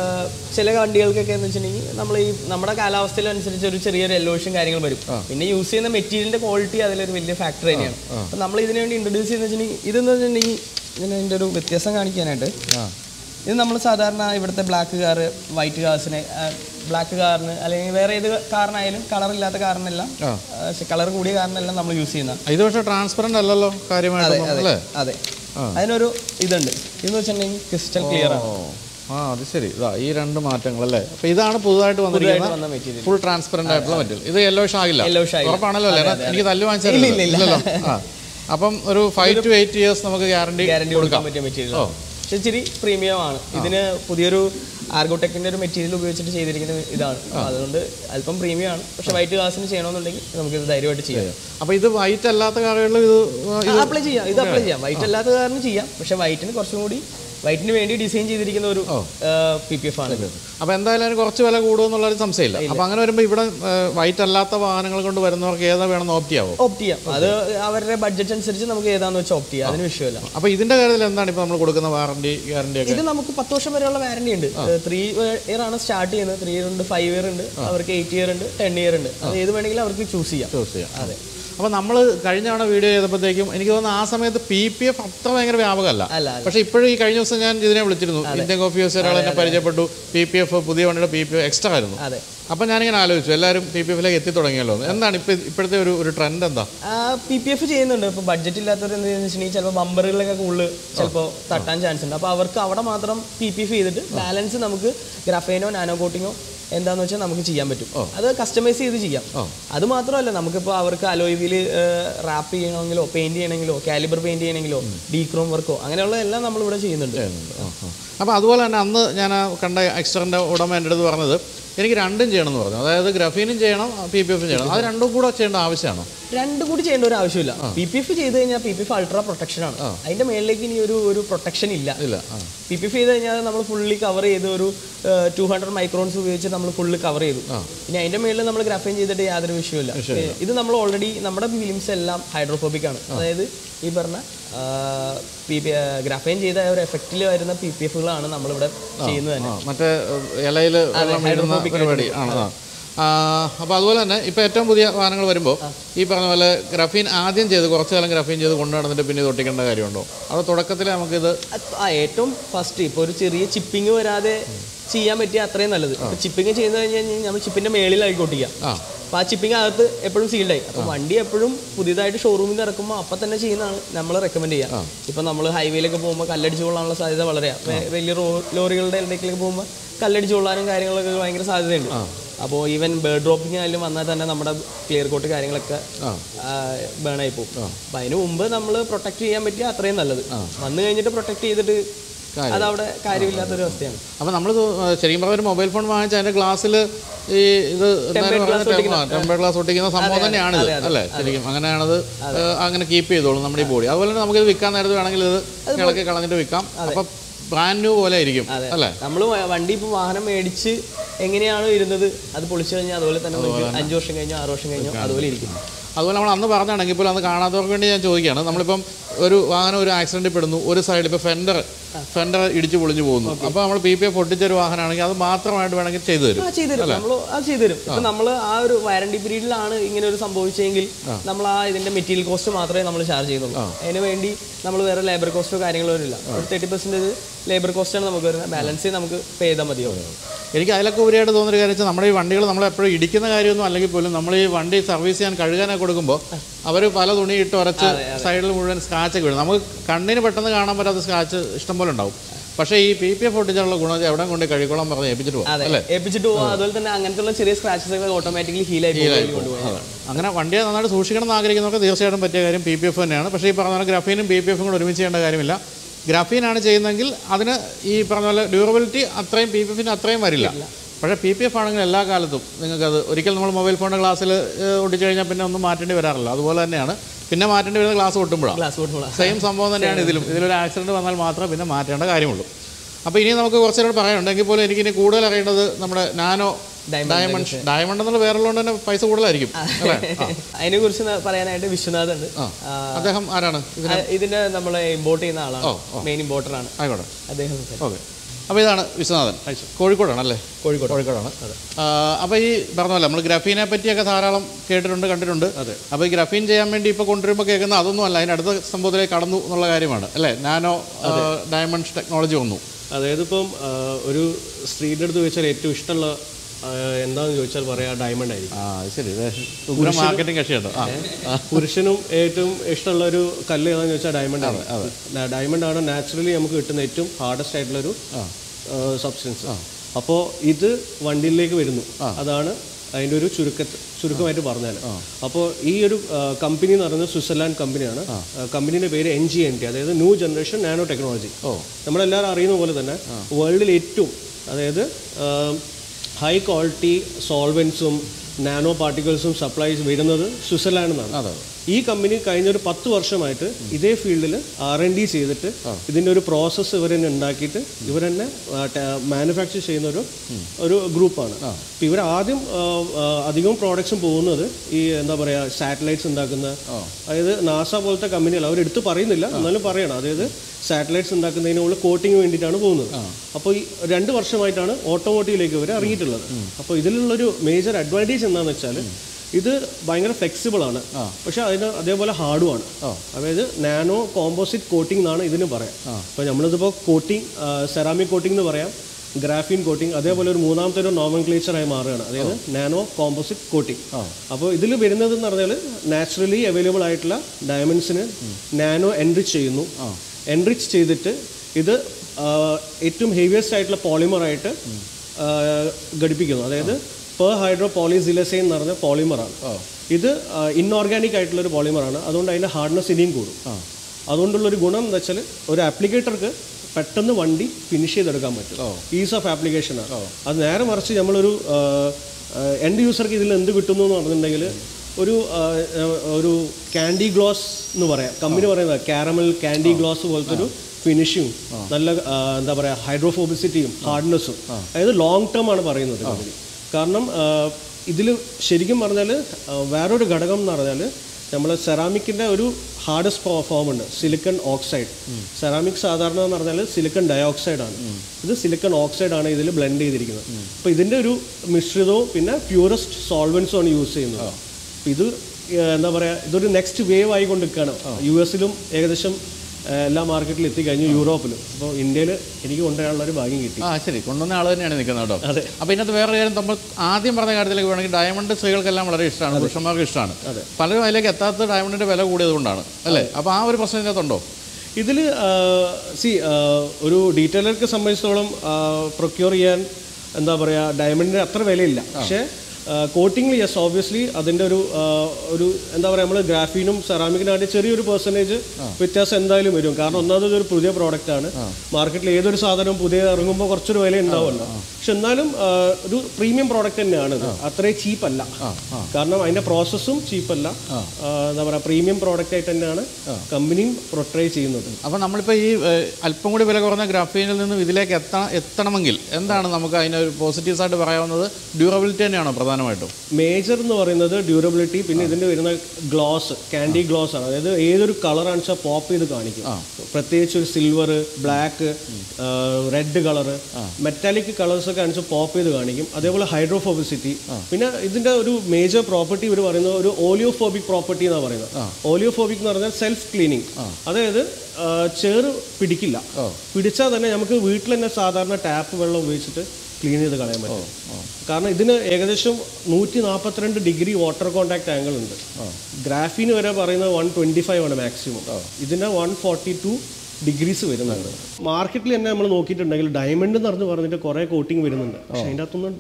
ചില വണ്ടികൾക്കൊക്കെ എന്ന് വെച്ചിട്ടുണ്ടെങ്കിൽ നമ്മൾ ഈ നമ്മുടെ കാലാവസ്ഥയിലനുസരിച്ച് ഒരു ചെറിയൊരു യെല്ലോയിഷും കാര്യങ്ങൾ വരും പിന്നെ യൂസ് ചെയ്യുന്ന മെറ്റീരിയലിന്റെ ക്വാളിറ്റി അതിലൊരു വലിയ ഫാക്ടർ തന്നെയാണ് അപ്പം നമ്മൾ ഇതിനു വേണ്ടി ഇൻട്രൊഡ്യൂസ് ചെയ്യുന്ന വെച്ചിട്ടുണ്ടെങ്കിൽ ഇതെന്ന് വെച്ചിട്ടുണ്ടെങ്കിൽ ഇതിന് ഇതിൻ്റെ ഒരു വ്യത്യാസം കാണിക്കാനായിട്ട് ഇത് നമ്മൾ സാധാരണ ഇവിടുത്തെ ബ്ലാക്ക് കാർ വൈറ്റ് കാർസിനെ ബ്ലാക്ക് കാറിന് അല്ലെങ്കിൽ വേറെ ഏത് കാറിനായാലും കളർ ഇല്ലാത്ത കാറിനെല്ലാം കളർ കൂടിയ കാറിനെല്ലാം നമ്മൾ യൂസ് ചെയ്യുന്ന ഇത് പക്ഷേ ട്രാൻസ്പെറൻ്റ് അല്ലല്ലോ കാര്യമായിട്ട് അല്ലേ അതെ അതിനൊരു ഇതുണ്ട് ഇതെന്ന് വെച്ചിട്ടുണ്ടെങ്കിൽ ക്രിസ്റ്റൽ ക്ലിയർ ആണ് ഓ ആ അത് ശരി ഇതാ ഈ രണ്ട് മാറ്റങ്ങൾ അല്ലേ അപ്പോൾ ഇതാണ് പുതുതായിട്ട് വന്ന വന്നിരിക്കുന്ന മെറ്റീരിയൽ ഫുൾ ട്രാൻസ്പെറൻ്റ് ആയിട്ടുള്ള മെറ്റീരിയൽ ഇത് യെല്ലോഷ് ആകില്ല Yellowish ആകില്ല. ഉറപ്പാണല്ലോ അല്ലേ എനിക്ക് തല്ല് വാങ്ങിച്ചാൽ ഇല്ല, ഇല്ല, ഇല്ല. ഇല്ലല്ലോ ആ അപ്പം ഒരു ഫൈവ് ടു എയ്റ്റ് ഇയേഴ്സ് നമുക്ക് ഗ്യാരണ്ടി ഗ്യാരണ്ടി കൊടുക്കാൻ പറ്റിയ മെറ്റീരിയൽ പക്ഷെ ഇച്ചിരി പ്രീമിയം ആണ് ഇതിന് പുതിയൊരു ആർഗോടെക്കിന്റെ ഒരു മെറ്റീരിയൽ ഉപയോഗിച്ചിട്ട് ചെയ്തിരിക്കുന്ന ഇതാണ് അപ്പൊ അതുകൊണ്ട് അല്പം പ്രീമിയം ആണ് പക്ഷെ വൈറ്റ് ഗ്ലാസിന് ചെയ്യണമെന്നുണ്ടെങ്കിൽ നമുക്ക് ഇത് ധൈര്യമായിട്ട് ചെയ്യാം അപ്പോൾ ഇത് വൈറ്റ് അല്ലാത്ത കാറുകളിൽ ഇത് ആ, അപ്ലൈ ചെയ്യാം ഇത് അപ്ലൈ ചെയ്യാം വൈറ്റ് അല്ലാത്ത കാരണം ചെയ്യാം പക്ഷെ വൈറ്റിന് കുറച്ചും കൂടി വൈറ്റിന് വേണ്ടി ഡിസൈൻ ചെയ്തിരിക്കുന്ന ഒരു പി പി എഫ് ആണ് ഇത് അപ്പോൾ എന്തായാലും അതിന് കുറച്ച് വില കൂടുമെന്നുള്ളൊരു സംശയമില്ല അപ്പോൾ അങ്ങനെ വരുമ്പോൾ ഇവിടെ വൈറ്റ് അല്ലാത്ത വാഹനങ്ങൾ കൊണ്ട് വരുന്നവർക്ക് ഏതാ വേണമെന്ന് ഓപ്റ്റ് ചെയ്യാവോ ഓപ്റ്റ് ചെയ്യാം അത് അവരുടെ ബഡ്ജറ്റ് അനുസരിച്ച് നമുക്ക് ഏതാന്ന് വെച്ചാൽ ഓപ്റ്റ് ചെയ്യാം അതിന് വിഷയമില്ല അപ്പോൾ ഇതിൻ്റെ കാര്യത്തിൽ എന്താണ് ഇപ്പോൾ നമ്മൾ കൊടുക്കുന്ന വാറണ്ടി ഗ്യാരണ്ടി ഒക്കെ ഇത് നമുക്ക് പത്ത് വർഷം വരെയുള്ള വാറണ്ടി ഉണ്ട് ത്രീ ഇയർ ആണ് സ്റ്റാർട്ട് ചെയ്യുന്നത് ത്രീ ഇയർ ഉണ്ട് ഫൈവ് ഇയർ ഉണ്ട് അവർക്ക് എയ്റ്റ് ഇയർ ഉണ്ട് ടെൻ ഇയർ ഉണ്ട് അത് ഏത് വേണമെങ്കിലും അവർക്ക് ചൂസ് ചെയ്യാം ചൂസ് ചെയ്യാം അതെ അപ്പോൾ നമ്മൾ കഴിഞ്ഞ തവണ വീഡിയോ ചെയ്തപ്പോഴത്തേക്കും എനിക്ക് തോന്നുന്നു ആ സമയത്ത് പി പി എഫ് അത്ര ഭയങ്കര വ്യാപകമല്ല അല്ല അല്ല പക്ഷേ ഇപ്പോഴും ഈ കഴിഞ്ഞ ദിവസം ഞാൻ ഇതിനെ വിളിച്ചിരുന്നു ഇന്ത്യൻ കോഫി ഹൗസ് ഒരാൾ എന്നെ പരിചയപ്പെട്ടു പി പി എഫ് പുതിയ വണ്ടിയുടെ പി പി എഫ് എക്സ്ട്രാ ആയിരുന്നു അതെ അപ്പം ഞാനിങ്ങനെ ആലോചിച്ചു എല്ലാവരും പി പി എഫിലേക്ക് എത്തി തുടങ്ങിയല്ലോ എന്ന്. എന്താണ് ഇപ്പോൾ ഇപ്പോഴത്തെ ഒരു ഒരു ട്രെൻഡ് എന്താ പി പി എഫ് ചെയ്യുന്നുണ്ട് ഇപ്പോൾ ബഡ്ജറ്റ് ഇല്ലാത്തവർ എന്ത് ചെയ്യുന്നത് വെച്ചിട്ടുണ്ടെങ്കിൽ ചിലപ്പോൾ ബമ്പറുകളിലൊക്കെ കൂടുതൽ ചിലപ്പോൾ തട്ടാൻ ചാൻസ് ഉണ്ട് അപ്പോൾ അവർക്ക് അവിടെ മാത്രം പി പി എഫ് ചെയ്തിട്ട് ബാലൻസ് നമുക്ക് ഗ്രഫേനോ നാനോ കോട്ടിങ്ങോ എന്താന്ന് വെച്ചാൽ നമുക്ക് ചെയ്യാൻ പറ്റും അത് കസ്റ്റമൈസ് ചെയ്ത് ചെയ്യാം അത് മാത്രമല്ല നമുക്കിപ്പോൾ അവർക്ക് അലോയിൽ റാപ്പ് ചെയ്യണമെങ്കിലോ പെയിന്റ് ചെയ്യണമെങ്കിലോ കാലിബർ പെയിന്റ് ചെയ്യണമെങ്കിലോ ഡീക്രോം വർക്കോ അങ്ങനെയുള്ള എല്ലാം നമ്മൾ ഇവിടെ ചെയ്യുന്നുണ്ട് അപ്പോൾ അതുപോലെ തന്നെ അന്ന് ഞാൻ ആ കണ്ട എക്സ്ട്രൻ്റെ ഉടമ എൻ്റെ അടുത്ത് പറഞ്ഞത് എനിക്ക് രണ്ടും ചെയ്യണം എന്ന് പറഞ്ഞു അതായത് ഗ്രഫീനും ചെയ്യണം പി പി എഫും ചെയ്യണം അത് രണ്ടും കൂടെ ചെയ്യേണ്ട ആവശ്യമാണോ രണ്ടും കൂടി ചെയ്യേണ്ട ഒരു ആവശ്യമില്ല പി പി എഫ് ചെയ്ത് കഴിഞ്ഞാൽ P P F ultra protection ആണ് അതിന്റെ മേളിലേക്ക് ഇനി ഒരു ഒരു പ്രൊട്ടക്ഷൻ ഇല്ല ഇല്ല ആ പി പി എഫ് ചെയ്ത് കഴിഞ്ഞാൽ നമ്മൾ ഫുള്ളി കവർ ചെയ്ത് ഒരു ടു ഹൺഡ്രഡ് മൈക്രോൺസ് ഉപയോഗിച്ച് നമ്മൾ ഫുള്ള് കവർ ചെയ്തു ഇനി അതിന്റെ മേളിൽ നമ്മൾ ഗ്രാഫൈൻ ചെയ്തിട്ട് യാതൊരു വിഷയമില്ല ഏ, ഇത് നമ്മൾ ഓൾറെഡി നമ്മുടെ ഫിലിംസ് എല്ലാം ഹൈഡ്രോഫോബിക് ആണ് അതായത് ഈ പറഞ്ഞ പി പി ഗ്രാഫൈൻ ചെയ്ത ഒരു എഫക്റ്റിൽ വരുന്ന പി പി എഫുകളാണ് നമ്മളിവിടെ ചെയ്യുന്നത് തന്നെ ആ, മറ്റേ ഇലയിൽ വെള്ളം വീഴുന്ന പരിപാടി ആണ് ആ അപ്പോൾ അതുപോലെ തന്നെ ഇപ്പോൾ ഏറ്റവും പുതിയ വാഹനങ്ങൾ വരുമ്പോൾ ഈ പറഞ്ഞ പോലെ ഗ്രഫീൻ ആദ്യം ചെയ്ത് കുറച്ച് കാലം ഗ്രഫീൻ ചെയ്ത് കൊണ്ടു നടന്നിട്ട് പിന്നെ ഇത് ഒട്ടിക്കേണ്ട കാര്യമുണ്ടോ അതോ തുടക്കത്തിൽ നമുക്കിത് അത് ആ ഏറ്റവും ഫസ്റ്റ് ഇപ്പോൾ ഒരു ചെറിയ ചിപ്പിങ് വരാതെ ചെയ്യാൻ പറ്റിയ അത്രയും നല്ലത് ഇപ്പോൾ ചിപ്പിങ് ചെയ്യുന്നത് കഴിഞ്ഞ് കഴിഞ്ഞാൽ നമ്മൾ ചിപ്പിന്റെ മേളിലായി ഒട്ടിക്കുക ആ അപ്പോൾ ആ ചിപ്പിംഗ് അകത്ത് എപ്പോഴും സീൽഡായി അപ്പോൾ വണ്ടി എപ്പോഴും പുതിയതായിട്ട് ഷോറൂമിൽ നിന്ന് ഇറക്കുമ്പോൾ അപ്പം തന്നെ ചെയ്യുന്നതാണ് നമ്മൾ റെക്കമെൻഡ് ചെയ്യുക ഇപ്പം നമ്മൾ ഹൈവേയിലൊക്കെ പോകുമ്പോൾ കല്ലടിച്ച് കൊള്ളാനുള്ള സാധ്യത വളരെയാണ് വേ- വലിയ റോ ലോറികളുടെ ഇടയ്ക്കിലേക്ക് പോകുമ്പോൾ കല്ലടിച്ച് കൊള്ളാനും കാര്യങ്ങളൊക്കെ ഭയങ്കര സാധ്യതയുണ്ട് അപ്പോൾ ഈവൻ ബേർഡ് ഡ്രോപ്പിംഗ് ആയാലും വന്നാൽ തന്നെ നമ്മുടെ ക്ലിയർ കോട്ട് കാര്യങ്ങളൊക്കെ ബേണായി പോകും അപ്പം അതിന് മുമ്പ് നമ്മൾ പ്രൊട്ടക്ട് ചെയ്യാൻ പറ്റിയ അത്രയും നല്ലത് വന്നു കഴിഞ്ഞിട്ട് പ്രൊട്ടക്ട് ചെയ്തിട്ട് അതവിടെ കാര്യമില്ലാത്തൊരു അവസ്ഥയാണ് അപ്പോൾ നമ്മൾ ശരിക്കും പറഞ്ഞ ഒരു മൊബൈൽ ഫോൺ വാങ്ങിച്ച അതിൻ്റെ ഗ്ലാസ്സിൽ ഈ ഇത് ടെമ്പർ ഗ്ലാസ് ഒട്ടിക്കുന്ന സംഭവം തന്നെയാണ് ഇത് അല്ലേ ശരിക്കും അങ്ങനെയാണത് ഏഹ്, അങ്ങനെ കീപ്പ് ചെയ്തോളും നമ്മുടെ ഈ ബോഡി അതുപോലെ തന്നെ നമുക്കിത് വിൽക്കാൻ നേരത്ത് വേണമെങ്കിൽ ഇത് ഇളക്കി കളഞ്ഞിട്ട് വിൽക്കാം അപ്പം ബ്രാൻഡ് ന്യൂ പോലെ ആയിരിക്കും അല്ലേ നമ്മൾ വണ്ടി ഇപ്പോൾ വാഹനം മേടിച്ച് എങ്ങനെയാണോ ഇരുന്നത് അത് പൊളിച്ചു കഴിഞ്ഞാൽ അതുപോലെ തന്നെ നമുക്ക് അഞ്ച് വർഷം കഴിഞ്ഞോ ആറ് വർഷം കഴിഞ്ഞോ അതുപോലെ ഇരിക്കും അതുപോലെ നമ്മൾ അന്ന് പറഞ്ഞാണെങ്കിൽ പോലും അന്ന് കാണാത്തവർക്ക് വേണ്ടി ഞാൻ ചോദിക്കുകയാണ് നമ്മളിപ്പം ഒരു വാഹനം ഒരു ആക്സിഡൻറ്റിൽ പെടുന്നു ഒരു സൈഡിൽ ഇപ്പോൾ ഫെൻഡർ ഫെൻഡർ ഇടിച്ച് പൊളിഞ്ഞു പോകുന്നു അപ്പോൾ നമ്മൾ പി പി എഫ് പൊട്ടിച്ച ഒരു വാഹനമാണെങ്കിൽ അത് മാത്രമായിട്ട് വേണമെങ്കിൽ ചെയ്തു തരും ആ ചെയ്തുതരും നമ്മൾ അത് ചെയ്തുതരും ഇപ്പൊ നമ്മൾ ആ ഒരു വാറണ്ടി പീരീഡിലാണ് ഇങ്ങനെ ഒരു സംഭവിച്ചെങ്കിൽ നമ്മൾ ആ ഇതിന്റെ മെറ്റീരിയൽ കോസ്റ്റ് മാത്രമേ നമ്മൾ ചാർജ് ചെയ്യുന്നുള്ളൂ അതിന് വേണ്ടി നമ്മൾ വേറെ ലേബർ കോസ്റ്റോ കാര്യങ്ങളോ ഇല്ല ഒരു തേർട്ടി പെർസെൻറ്റേജ് ലേബർ കോസ്റ്റാണ് നമുക്ക് വരുന്നത് ബാലൻസ് നമുക്ക് പേ ചെയ്താൽ മതിയാവും എനിക്ക് അതിലൊക്കെ ഉപരിയായിട്ട് തോന്നുന്ന കാര്യം വെച്ചാൽ നമ്മുടെ ഈ വണ്ടികൾ നമ്മൾ എപ്പോഴും ഇടിക്കുന്ന കാര്യമൊന്നും അല്ലെങ്കിൽ പോലും നമ്മൾ ഈ വണ്ടി സർവീസ് ചെയ്യാൻ കഴുകാനൊക്കെ കൊടുക്കുമ്പോൾ അവർ പല തുണി ഇട്ട് ഉരച്ച് സൈഡിൽ മുഴുവൻ സ്ക്രാച്ചൊക്കെ വീഴും നമുക്ക് കണ്ണിന് പെട്ടെന്ന് കാണാൻ പറ്റാത്ത സ്ക്രാച്ച് ഇഷ്ടം പോലെ ഉണ്ടാവും പക്ഷേ ഈ പി പി എഫ് ഒട്ടിച്ചുള്ള ഗുണം എവിടെ കൊണ്ട് കഴുകിക്കോളാൻ പറഞ്ഞ് ഏൽപ്പിച്ചിട്ട് പോകും അതെ ഏൽപ്പിച്ചിട്ട് പോകും അതുപോലെ തന്നെ അങ്ങനത്തെ ചെറിയ സ്ക്രാച്ചസ് ഒക്കെ ഓട്ടോമാറ്റിക്കലി ഹീലായി കൊണ്ടുപോകും അങ്ങനെ വണ്ടിയെ നന്നായിട്ട് സൂക്ഷിക്കണം എന്ന് ആഗ്രഹിക്കുന്നവർക്ക് തീർച്ചയായിട്ടും പറ്റിയ കാര്യം പി പി എഫ് തന്നെയാണ് പക്ഷേ ഈ പറഞ്ഞ പോലെ ഗ്രഫീനും പി പി എഫും കൂടെ ഒരുമിച്ച് ചെയ്യേണ്ട കാര്യമില്ല ഗ്രാഫീനാണ് ചെയ്യുന്നതെങ്കിൽ അതിന് ഈ പറഞ്ഞ പോലെ ഡ്യൂറബിലിറ്റി അത്രയും പി പി എഫിന് അത്രയും വരില്ല പക്ഷേ പി പി എഫ് ആണെങ്കിൽ എല്ലാ കാലത്തും നിങ്ങൾക്കത് ഒരിക്കൽ നമ്മൾ മൊബൈൽ ഫോണിൻ്റെ ഗ്ലാസ്സിൽ ഒട്ടിച്ച് കഴിഞ്ഞാൽ പിന്നെ ഒന്നും മാറ്റേണ്ടി വരാറില്ല അതുപോലെ തന്നെയാണ് പിന്നെ മാറ്റേണ്ടി വരുന്ന ഗ്ലാസ് ഒട്ടുമ്പോഴാണ് ഗ്ലാസ് കൊടുത്തോളാം സെയിം സംഭവം തന്നെയാണ് ഇതിലും ഇതിലൊരു ആക്സിഡൻറ്റ് വന്നാൽ മാത്രമേ പിന്നെ മാറ്റേണ്ട കാര്യമുള്ളൂ അപ്പോൾ ഇനി നമുക്ക് കുറച്ചുകൂടെ പറയാനുണ്ട് എങ്കിൽ പോലും എനിക്കിനി കൂടുതൽ അറിയേണ്ടത് നമ്മുടെ നാനോ Diamond ഡയമണ്ട് ഡയമണ്ട് എന്നുള്ള പേരുള്ളതുകൊണ്ട് തന്നെ പൈസ കൂടുതലായിരിക്കും അല്ലേ ആ. അതിനെ കുറിച്ച് പറയാനായിട്ട് വിശ്വനാഥ് ഉണ്ട് ആ അദ്ദേഹം ആരാണ് ഇത് ആ, ഇതിന്റെ നമ്മളെ ഇമ്പോർട്ട് ചെയ്യുന്ന ഓ, ആളാണ് മെയിൻ ഇമ്പോർട്ടറാണ് ആയിക്കോട്ടെ അദ്ദേഹം ഓക്കെ അപ്പോൾ ഇതാണ് വിശ്വനാഥൻ കോഴിക്കോടാണ് അല്ലേ കോഴിക്കോട് കോഴിക്കോടാണ് അപ്പോൾ ഈ പറഞ്ഞ പോലെ നമ്മൾ ഗ്രഫീനെ പറ്റിയൊക്കെ ധാരാളം കേട്ടിട്ടുണ്ട് കണ്ടിട്ടുണ്ട് അതെ. അപ്പോൾ ഈ ഗ്രഫീൻ ചെയ്യാൻ വേണ്ടി ഇപ്പോൾ കൊണ്ടുവരുമ്പോൾ കേൾക്കുന്ന അതൊന്നും അല്ല അതിൻ്റെ അടുത്ത സംഭവത്തിലേക്ക് കടന്നു എന്നുള്ള കാര്യമാണ് അല്ലേ നാനോ ഡയമണ്ട് ടെക്നോളജി വന്നു അതായത് ഇപ്പം ആ, ഒരു സ്ത്രീയുടെ അടുത്ത് ചോദിച്ചാൽ ഏറ്റവും ഇഷ്ടമുള്ള ആ, എന്താന്ന് ചോദിച്ചാൽ പറയാ ഡയമണ്ട് ആയിരിക്കും ആ അത് ശരി ഇത് ഉഗ്രം മാർക്കറ്റിംഗ് കക്ഷിയുണ്ട് ആ ആ. പുരുഷനും ഏറ്റവും ഇഷ്ടമുള്ള ഒരു കല്ല് ഏതാന്ന് ചോദിച്ചാൽ ഡയമണ്ട് ആണ് ഡയമണ്ട് ആണ് നാച്ചുറലി നമുക്ക് കിട്ടുന്ന ഏറ്റവും ഹാർഡസ്റ്റ് ആയിട്ടുള്ള ഒരു സബ്സ്റ്റൻസ് അപ്പോൾ ഇത് വണ്ടിയിലേക്ക് വരുന്നു അതാണ് അതിൻ്റെ ഒരു ചുരുക്ക ചുരുക്കമായിട്ട് പറഞ്ഞാൽ അപ്പോൾ ഈ ഒരു കമ്പനി എന്ന് പറയുന്നത് സ്വിറ്റ്സർലാൻഡ് കമ്പനിയാണ് കമ്പനിയുടെ പേര് എൻ ജി എൻ ടി അതായത് ന്യൂ ജനറേഷൻ നാനോ ടെക്നോളജി നമ്മളെല്ലാവരും അറിയുന്ന പോലെ തന്നെ വേൾഡിൽ ഏറ്റവും അതായത് ഹൈ ക്വാളിറ്റി സോൾവെൻസും നാനോ പാർട്ടിക്കിൾസും സപ്ലൈസ് വരുന്നത് സ്വിറ്റ്സർലാൻഡിൽ നിന്നാണ് ഈ കമ്പനി കഴിഞ്ഞ ഒരു പത്ത് വർഷമായിട്ട് ഇതേ ഫീൽഡിൽ ആർ എൻ ഡി ചെയ്തിട്ട് ഇതിൻ്റെ ഒരു പ്രോസസ്സ് ഇവർ തന്നെ ഉണ്ടാക്കിയിട്ട് ഇവർ തന്നെ മാനുഫാക്ചർ ചെയ്യുന്ന ഒരു ഒരു ഗ്രൂപ്പാണ് അപ്പോൾ ഇവർ ആദ്യം ആ, ആ, അധികം പ്രോഡക്ട്സും പോകുന്നത് ഈ എന്താ പറയുക സാറ്റലൈറ്റ്സ് ഉണ്ടാക്കുന്ന അതായത് നാസ പോലത്തെ കമ്പനികൾ അവർ എടുത്ത് പറയുന്നില്ല എന്നാലും പറയണം അതായത് സാറ്റലൈറ്റ്സ് ഉണ്ടാക്കുന്നതിനുള്ള കോട്ടിങ് വേണ്ടിയിട്ടാണ് പോകുന്നത് അപ്പോൾ ഈ രണ്ട് വർഷമായിട്ടാണ് ഓട്ടോമോട്ടീവിലേക്ക് ഇവർ ഇറങ്ങിയിട്ടുള്ളത് അപ്പോൾ ഇതിലുള്ളൊരു മേജർ അഡ്വാൻറ്റേജ് എന്താണെന്ന് വെച്ചാൽ ഇത് ഭയങ്കര ഫ്ലെക്സിബിൾ ആണ് പക്ഷെ അതിന് അതേപോലെ ഹാർഡും ആണ് അതായത് നാനോ കോമ്പോസിറ്റ് കോട്ടിംഗ് എന്നാണ് ഇതിന് പറയാം അപ്പോൾ നമ്മളിതിപ്പോൾ കോട്ടിംഗ് സെറാമിക് കോട്ടിംഗ് എന്ന് പറയാം ഗ്രാഫീൻ കോട്ടിംഗ് അതേപോലെ ഒരു മൂന്നാമത്തെ ഒരു നോമൻ ആയി മാറുകയാണ് അതായത് നാനോ കോമ്പോസിറ്റ് കോട്ടിംഗ് അപ്പോൾ ഇതിൽ വരുന്നത് എന്ന് പറഞ്ഞാൽ നാച്ചുറലി അവൈലബിൾ ആയിട്ടുള്ള ഡയമണ്ട്സിന് നാനോ എൻറിച്ച് ചെയ്യുന്നു എൻറിച്ച് ചെയ്തിട്ട് ഇത് ആ, ഏറ്റവും ഹെവിയസ്റ്റ് ആയിട്ടുള്ള പോളിമറായിട്ട് ഘടിപ്പിക്കുന്നു അതായത് പെർ ഹൈഡ്രോ പോളിസിലസൈൻ എന്ന് പറഞ്ഞ പോളിമറാണ് ഇത് ഇൻഓർഗാനിക് ആയിട്ടുള്ള ഒരു പോളിമറാണ് അതുകൊണ്ട് അതിൻ്റെ ഹാർഡ്നെസ് ഇനിയും കൂടും അതുകൊണ്ടുള്ളൊരു ഗുണം എന്ന് വെച്ചാൽ ഒരു ആപ്ലിക്കേറ്റർക്ക് പെട്ടെന്ന് വണ്ടി ഫിനിഷ് ചെയ്തെടുക്കാൻ പറ്റും ഈസ് ഓഫ് ആപ്ലിക്കേഷൻ ആണ് അത് നേരെ മറിച്ച് നമ്മളൊരു എൻഡ് യൂസർക്ക് ഇതിൽ എന്ത് കിട്ടുന്നു എന്ന് പറഞ്ഞിട്ടുണ്ടെങ്കിൽ ഒരു ആ, ആ, ഒരു കാൻഡി ഗ്ലോസ് എന്ന് പറയാം കമ്പനി പറയുന്നത് കാരമൽ കാൻഡി ഗ്ലോസ് പോലത്തെ ഒരു ഫിനിഷിങ് നല്ല ആ, എന്താ പറയുക ഹൈഡ്രോഫോബിസിറ്റിയും ഹാർഡ്നെസ്സും അതായത് ലോങ് ടേം ആണ് പറയുന്നത് കമ്പനി കാരണം ഇതിൽ ശരിക്കും പറഞ്ഞാൽ വേറൊരു ഘടകം എന്ന് പറഞ്ഞാൽ നമ്മൾ സെറാമിക്കിൻ്റെ ഒരു ഹാർഡസ്റ്റ് ഫോം ഉണ്ട് സിലിക്കൺ ഓക്സൈഡ് സെറാമിക് സാധാരണ എന്ന് പറഞ്ഞാൽ സിലിക്കൺ ഡയോക്സൈഡ് ആണ് ഇത് സിലിക്കൺ ഓക്സൈഡ് ആണ് ഇതിൽ ബ്ലെൻഡ് ചെയ്തിരിക്കുന്നത് അപ്പോൾ ഇതിൻ്റെ ഒരു മിശ്രിതവും പിന്നെ പ്യൂറസ്റ്റ് സോൾവൻസും ആണ് യൂസ് ചെയ്യുന്നത് അപ്പോൾ ഇത് ഏഹ്, എന്താ പറയുക ഇതൊരു നെക്സ്റ്റ് വേവ് ആയിക്കൊണ്ട് നിൽക്കുകയാണ് യു എസിലും ഏകദേശം ഏഹ്, എല്ലാ മാർക്കറ്റിലും എത്തിക്കഴിഞ്ഞു യൂറോപ്പിലും അപ്പോൾ ഇന്ത്യയിൽ എനിക്ക് കൊണ്ടുവരാനുള്ള ഒരു ഭാഗ്യം കിട്ടി ആ ശരി കൊണ്ടുവന്ന ആൾ തന്നെയാണ് നിൽക്കുന്നത് കേട്ടോ അതെ. അപ്പോൾ ഇതിനകത്ത് വേറെ കാര്യം നമ്മൾ ആദ്യം പറഞ്ഞ കാര്യത്തിലേക്ക് വേണമെങ്കിൽ ഡയമണ്ട് സ്ത്രീകൾക്കെല്ലാം വളരെ ഇഷ്ടമാണ് പുരുഷന്മാർക്ക് ഇഷ്ടമാണ് പലരും അതിലേക്ക് എത്താത്ത ഡയമണ്ടിന്റെ വില കൂടിയത് കൊണ്ടാണ് അല്ലേ അപ്പോൾ ആ ഒരു പ്രശ്നം ഇതിനകത്തുണ്ടോ ഇതിൽ സി ഒരു ഡീറ്റെയിലർക്ക് സംബന്ധിച്ചിടത്തോളം പ്രൊക്യൂർ ചെയ്യാൻ എന്താ പറയുക ഡയമണ്ടിന് അത്ര വിലയില്ല പക്ഷേ കോട്ടിങ്ങിൽ യെസ് ഓബ്വിയസ്ലി അതിൻ്റെ ഒരു ആ, ഒരു എന്താ പറയുക നമ്മൾ ഗ്രാഫീനും സെറാമിക്കിനായിട്ട് ചെറിയൊരു പെർസെൻറ്റേജ് വ്യത്യാസം എന്തായാലും വരും കാരണം ഒന്നാമത് ഇതൊരു പുതിയ പ്രോഡക്റ്റ് ആണ് മാർക്കറ്റിൽ ഏതൊരു സാധനവും പുതിയ ഇറങ്ങുമ്പോൾ കുറച്ചൊരു വില ഉണ്ടാവുമല്ലോ പക്ഷെ എന്നാലും ആ, ഒരു പ്രീമിയം പ്രോഡക്റ്റ് തന്നെയാണ് ഇത് അത്രയും ചീപ്പല്ല കാരണം അതിൻ്റെ പ്രോസസ്സും ചീപ്പല്ല എന്താ പറയുക പ്രീമിയം പ്രോഡക്റ്റ് ആയിട്ട് തന്നെയാണ് കമ്പനിയും പ്രൊട്രൈ ചെയ്യുന്നത് അപ്പോൾ നമ്മളിപ്പോൾ ഈ ഏഹ്, അല്പം കൂടി വില കുറഞ്ഞ ഗ്രാഫീനിൽ നിന്നും ഇതിലേക്ക് എത്തണം എത്തണമെങ്കിൽ എന്താണ് നമുക്ക് അതിന് ഒരു പോസിറ്റീവ്സ് ആയിട്ട് പറയാവുന്നത് ഡ്യൂറബിലിറ്റി തന്നെയാണോ പ്രധാനമായിട്ടും മേജർ എന്ന് പറയുന്നത് ഡ്യൂറബിലിറ്റി പിന്നെ ഇതിന്റെ വരുന്ന ഗ്ലോസ് കാൻഡി ഗ്ലോസ് ആണ് അതായത് ഏതൊരു കളർ ആണെന്ന് പോപ്പ് ചെയ്ത് കാണിക്കും പ്രത്യേകിച്ച് ഒരു silver black red colour metallic colours ഒക്കെ ആണെന്ന് പോപ്പ് ചെയ്ത് കാണിക്കും അതേപോലെ ഹൈഡ്രോഫോബിസിറ്റി പിന്നെ ഇതിന്റെ ഒരു മേജർ പ്രോപ്പർട്ടി ഇവർ പറയുന്നത് ഒരു ഓലിയോഫോബിക് പ്രോപ്പർട്ടി എന്നാണ് പറയുന്നത് ഓലിയോഫോബിക് എന്ന് പറഞ്ഞാൽ സെൽഫ് ക്ലീനിങ് അതായത് ആ, ചേറ് പിടിക്കില്ല പിടിച്ചാൽ തന്നെ നമുക്ക് വീട്ടിൽ തന്നെ സാധാരണ ടാപ്പ് വെള്ളം ഉപയോഗിച്ചിട്ട് ക്ലീൻ ചെയ്ത് കളയാൻ പറ്റും കാരണം ഇതിന് ഏകദേശം നൂറ്റി നാൽപ്പത്തിരണ്ട് ഡിഗ്രി വാട്ടർ കോൺടാക്ട് ആംഗിൾ ഉണ്ട് ഗ്രാഫീന് വരെ പറയുന്നത് വൺ ട്വൻറ്റി ഫൈവ് ആണ് മാക്സിമം ഇതിന് വൺ ഫോർട്ടി ടു ഡിഗ്രീസ് വരുന്നുണ്ട് മാർക്കറ്റിൽ തന്നെ നമ്മൾ നോക്കിയിട്ടുണ്ടെങ്കിൽ ഡയമണ്ട് എന്ന് പറഞ്ഞ് പറഞ്ഞിട്ട് കുറേ കോട്ടിങ് വരുന്നുണ്ട് പക്ഷെ അതിൻ്റെ അകത്തൊന്നും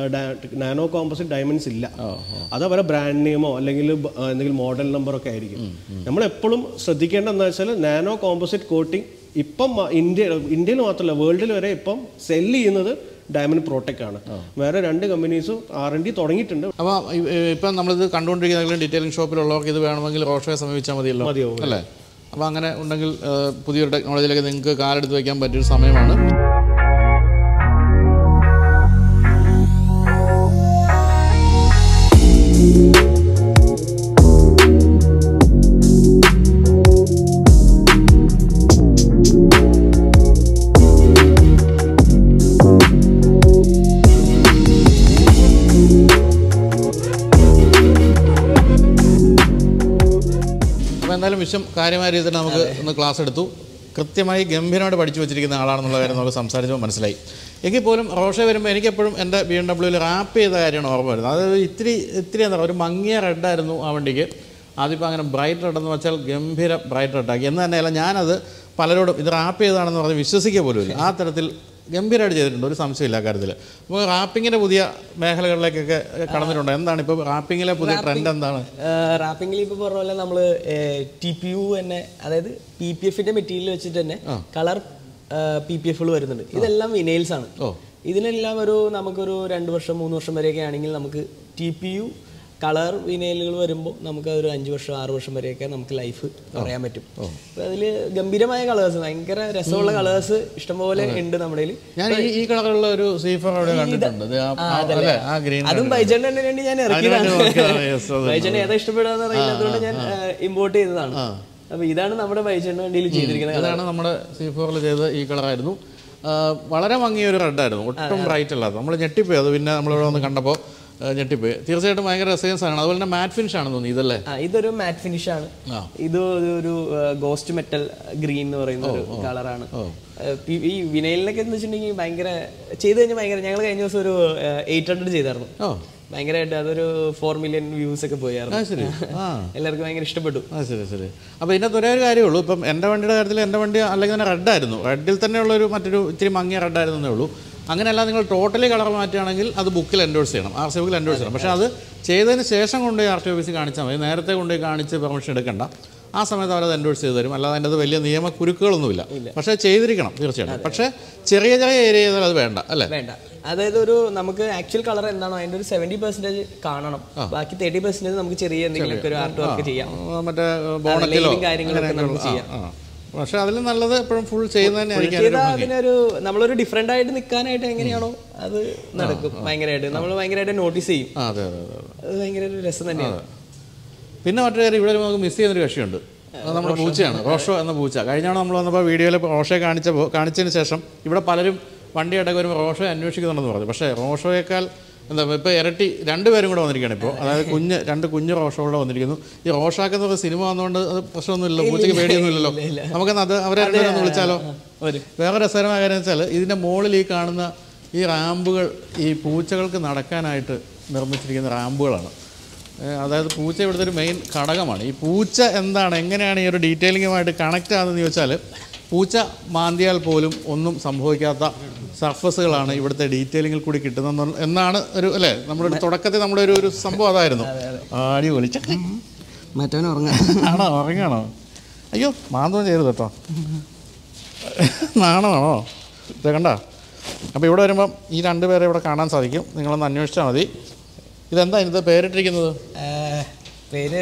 നാനോ കോമ്പോസിറ്റ് ഡയമണ്ട്സ് ഇല്ല അത് അവരെ ബ്രാൻഡ് നെയിമോ അല്ലെങ്കിൽ ബ- ആ, എന്തെങ്കിലും മോഡൽ നമ്പർ ഒക്കെ ആയിരിക്കും നമ്മൾ എപ്പോഴും ശ്രദ്ധിക്കേണ്ടത് എന്താ വെച്ചാൽ നാനോ കോമ്പോസിറ്റ് കോട്ടിംഗ് ഇപ്പം മ- ഇന്ത്യ ഇന്ത്യയിൽ മാത്രമല്ല വേൾഡിൽ വരെ ഇപ്പം സെല്ല് ചെയ്യുന്നത് ഡയമണ്ട് പ്രോട്ടക്റ്റ് ആണ് വേറെ രണ്ട് കമ്പനീസും ആർ എൻ ഡി തുടങ്ങിയിട്ടുണ്ട് അപ്പോൾ ഇപ്പം നമ്മളിത് കണ്ടുകൊണ്ടിരിക്കുന്ന ഡീറ്റെയിലിംഗ് ഷോപ്പിലുള്ളവർക്ക് ഇത് വേണമെങ്കിൽ റോഷയെ സമീപിച്ചാൽ മതിയല്ലോ മതിയാവും. അല്ലേ അപ്പോൾ അങ്ങനെ ഉണ്ടെങ്കിൽ ഏഹ്, പുതിയൊരു ടെക്നോളജിയിലേക്ക് നിങ്ങൾക്ക് കാലെടുത്ത് വയ്ക്കാൻ പറ്റിയൊരു സമയമാണ് അപ്പോൾ എന്തായാലും വിശ്വം കാര്യമായ രീതിയിൽ നമുക്ക് ഒന്ന് ക്ലാസ് എടുത്തു കൃത്യമായി ഗംഭീരമായിട്ട് പഠിച്ചു വെച്ചിരിക്കുന്ന ആളാണെന്നുള്ള കാര്യം നമുക്ക് സംസാരിച്ചപ്പോൾ മനസ്സിലായി എങ്കിൽ പോലും റോഷ വരുമ്പോൾ എനിക്കെപ്പോഴും എൻ്റെ ബി എം ഡബ്ല്യൂവിൽ റാപ്പ് ചെയ്ത കാര്യമാണ് ഓർമ്മ വരുന്നത് അത് ഇത്തിരി ഇത്തിരി എന്താ പറയുക ഒരു മങ്ങിയ റെഡായിരുന്നു ആ വണ്ടിക്ക് അതിപ്പോൾ അങ്ങനെ ബ്രൈറ്റ് റെഡ് എന്ന് വെച്ചാൽ ഗംഭീര ബ്രൈറ്റ് റെഡാക്കി എന്ന് തന്നെയല്ല ഞാനത് പലരോടും ഇത് റാപ്പ് ചെയ്തതാണെന്ന് പറഞ്ഞ് വിശ്വസിക്കുക പോലുമില്ല ആ തരത്തിൽ ഗംഭീരമായിട്ട് ചെയ്തിട്ടുണ്ട് ഒരു സംശയമില്ല കാര്യത്തിൽ അപ്പോൾ റാപ്പിങ്ങിൻ്റെ പുതിയ മേഖലകളിലേക്കൊക്കെ കടന്നിട്ടുണ്ട് എന്താണ് ഇപ്പോൾ റാപ്പിങ്ങിലെ പുതിയ ട്രെൻഡ് എന്താണ് റാപ്പിംഗിൽ ഇപ്പൊ പറഞ്ഞ പോലെ നമ്മള് ടി പി യു തന്നെ അതായത് പി പി എഫിന്റെ മെറ്റീരിയൽ വെച്ചിട്ട് തന്നെ കളർ പി പി എഫുകൾ വരുന്നുണ്ട് ഇതെല്ലാം വിനൈൽസ് ആണ് ഓ. ഇതിനെല്ലാം ഒരു നമുക്കൊരു രണ്ട് വർഷം മൂന്ന് വർഷം വരെയൊക്കെ ആണെങ്കിൽ നമുക്ക് ടി പി യു കളർ വിനൈലുകൾ വരുമ്പോൾ നമുക്ക് ഒരു അഞ്ച് വർഷം ആറ് വർഷം വരെയൊക്കെ നമുക്ക് ലൈഫ് പറയാൻ പറ്റും അപ്പൊ അതില് ഗംഭീരമായ കളേഴ്സ് ഭയങ്കര രസമുള്ള കളേഴ്സ് ഇഷ്ടംപോലെ ഉണ്ട് നമ്മുടെ കയ്യില്. ഞാൻ ഈ ഈ കളറുള്ള ഒരു സീഫർ അവിടെ കണ്ടിട്ടുണ്ട് ഇത് ആ- ആ- അല്ലേ ആ ഗ്രീൻ അതും ബൈജേണ്ടന് വേണ്ടി ഞാൻ ഇറക്കിയതാണ് നോക്കിയതാണ്. Yes, അത് ബൈജേണ്ട ഏതാ ഇഷ്ടപ്പെടാന്ന് അറിയില്ല അതുകൊണ്ട് ഞാൻ ഇമ്പോർട്ട് ചെയ്തതാണ് അപ്പൊ ഇതാണ് നമ്മുടെ ബൈജേണ്ട വണ്ടിയിൽ ചെയ്തിരിക്കുന്നത് ഇതാണ് നമ്മുടെ സി ഫോറിൽ ചെയ്ത ഈ കളറായിരുന്നു ആ, വളരെ മങ്ങിയ ഒരു റെഡായിരുന്നു ഒട്ടും ബ്രൈറ്റ് അല്ലാതെ നമ്മൾ ഞെട്ടിപ്പോയി അത് പിന്നെ നമ്മളിവിടെ വന്ന് കണ്ടപ്പോൾ ആ, ഞെട്ടിപ്പോയി തീർച്ചയായിട്ടും ഭയങ്കര രസകരം സാധനമാണ് അതുപോലെ തന്നെ മാറ്റ് ഫിനിഷ് ആണെന്ന് തോന്നി ഇതല്ലേ ആ ഇതൊരു മാറ്റ് ഫിനിഷ് ആണ് ആ. ഇത് ഒരു- ഒരു ഗോസ്റ്റ് മെറ്റൽ ഗ്രീൻ എന്ന് പറയുന്ന ഒരു കളറാണ് ഈ വിനയിലിനൊക്കെ എന്ന് വെച്ചിട്ടുണ്ടെങ്കിൽ ഭയങ്കര ചെയ്ത് കഴിഞ്ഞാൽ ഭയങ്കര ഞങ്ങൾ കഴിഞ്ഞ ദിവസം ഒരു എയ്റ്റ് ഹൺഡ്രഡ് ചെയ്തായിരുന്നു ഓ ഭയങ്കരമായിട്ട് അതൊരു ഫോർ മില്യൺ വ്യൂസ് ഒക്കെ ആ പോയായിരുന്നു ശരി ആ എല്ലാവർക്കും ഭയങ്കര ഇഷ്ടപ്പെട്ടു ആ ശരി ശരി അപ്പോൾ ഇതിനകത്ത് ഒരേ ഒരു കാര്യമുള്ളൂ ഇപ്പം എൻ്റെ വണ്ടിയുടെ കാര്യത്തിൽ എൻ്റെ വണ്ടി അല്ലെങ്കിൽ തന്നെ റെഡായിരുന്നു റെഡിൽ തന്നെയുള്ള ഒരു മറ്റൊരു ഇത്തിരി മങ്ങിയ റെഡായിരുന്നേ ഉള്ളൂ അങ്ങനെയല്ല നിങ്ങൾ ടോട്ടലി കളർ മാറ്റുകയാണെങ്കിൽ അത് ബുക്കിൽ എൻഡോഴ്സ് ചെയ്യണം ആർ സി ബുക്കിൽ എൻഡോഴ്സ് ചെയ്യണം പക്ഷേ അത് ചെയ്തതിന് ശേഷം കൊണ്ടുപോയി ആർ ടി ഓഫീസിൽ കാണിച്ചാൽ മതി നേരത്തെ കൊണ്ടുപോയി കാണിച്ച് പെർമിഷൻ എടുക്കണ്ട ആ സമയത്ത് അവരത് എൻഡോഴ്സ് ചെയ്ത് തരും അല്ലാതെ അതിൻ്റെ അത് വലിയ നിയമ കുരുക്കുകളൊന്നുമില്ല പക്ഷേ ചെയ്തിരിക്കണം തീർച്ചയായിട്ടും പക്ഷേ ചെറിയ ചെറിയ ഏരിയ ചെയ്താൽ അത് വേണ്ട അല്ലേ വേണ്ട അതായത് ഒരു നമുക്ക് ആക്ച്വൽ കളർ എന്താണോ അതിന്റെ ഒരു സെവന്റി പെർസെന്റേജ് കാണണം ബാക്കി തേർട്ടി പെർസെന്റേജ് നമുക്ക് ചെറിയ എന്തെങ്കിലും ഒരു ആർട്ട് വർക്ക് ചെയ്യാം ആ, മറ്റേ ബോണറ്റിലോ ലൈനും കാര്യങ്ങളൊക്കെ നമുക്ക് ചെയ്യാം ആ പക്ഷേ അതിൽ നല്ലത് എപ്പോഴും ഫുൾ ചെയ്യുന്നത് തന്നെ ആയിരിക്കും ചെയ്താൽ അതിനൊരു നമ്മളൊരു ഡിഫറെന്റ് ആയിട്ട് നിൽക്കാനായിട്ട് എങ്ങനെയാണോ അത് നടക്കും ഭയങ്കരമായിട്ട് നമ്മൾ ഭയങ്കരമായിട്ട് നോട്ടീസ് ചെയ്യും ആ അതെ അതെ അതെ അത് ഭയങ്കര ഒരു രസം തന്നെയാണ് പിന്നെ മറ്റൊരു കാര്യം ഇവിടെ നമുക്ക് മിസ് ചെയ്യുന്നൊരു കക്ഷിയുണ്ട് അത് നമ്മുടെ പൂച്ചയാണ് റോഷോ എന്ന പൂച്ച കഴിഞ്ഞാണ് നമ്മൾ വന്നപ്പോൾ വീഡിയോയിൽ റോഷയെ കാണിച്ചപ്പോൾ കാണിച്ചതിന് ശേഷം ഇവിടെ പലരും വണ്ടിയായിട്ടൊക്കെ വരുമ്പോൾ റോഷോയെ അന്വേഷിക്കുന്നുണ്ടെന്ന് പറഞ്ഞു പക്ഷേ റോഷോയേക്കാൾ എന്താ ഇപ്പോൾ ഇരട്ടി രണ്ടുപേരും കൂടെ വന്നിരിക്കുകയാണ് ഇപ്പോൾ അതായത് കുഞ്ഞ് രണ്ട് കുഞ്ഞ് റോഷോ കൂടെ വന്നിരിക്കുന്നു ഈ റോഷാക്ക് എന്ന് പറയുന്ന സിനിമ വന്നുകൊണ്ട് അത് പ്രശ്നമൊന്നുമില്ലല്ലോ പൂച്ചയ്ക്ക് പേടിയൊന്നുമില്ലല്ലോ നമുക്കെന്ന് അത് അവരെ രണ്ടുപേരും ഒന്ന് വിളിച്ചാലോ വേറെ രസകരമായ കാര്യം വെച്ചാൽ ഇതിൻ്റെ മുകളിൽ ഈ കാണുന്ന ഈ റാമ്പുകൾ ഈ പൂച്ചകൾക്ക് നടക്കാനായിട്ട് നിർമ്മിച്ചിരിക്കുന്ന റാമ്പുകളാണ് ഏഹ് അതായത് പൂച്ച ഇവിടുത്തെ ഒരു മെയിൻ ഘടകമാണ് ഈ പൂച്ച എന്താണ് എങ്ങനെയാണ് ഈ ഒരു ഡീറ്റെയിലിങ്ങുമായിട്ട് കണക്റ്റ് ആകുന്നതെന്ന് ചോദിച്ചാൽ പൂച്ച മാന്തിയാൽ പോലും ഒന്നും സംഭവിക്കാത്ത സർഫസുകളാണ് ഇവിടുത്തെ ഡീറ്റെയിലിങ്ങിൽ കൂടി കിട്ടുന്നത് എന്നാണ് ഒരു അല്ലേ നമ്മുടെ ഒരു തുടക്കത്തിൽ നമ്മുടെ ഒരു ഒരു സംഭവം അതായിരുന്നു ആടി വിളിച്ച മറ്റവൻ ഉറങ്ങാം ആണോ ഉറങ്ങാണോ അയ്യോ മാന്തവും ചെയ്തു കേട്ടോ നാണമാണോ ഇത് കണ്ട അപ്പോൾ ഇവിടെ വരുമ്പം ഈ രണ്ട് പേരെ ഇവിടെ കാണാൻ സാധിക്കും നിങ്ങളൊന്ന് അന്വേഷിച്ചാൽ മതി ഇതെന്താ ഇതിൻ്റെ പേരിട്ടിരിക്കുന്നത് പേര്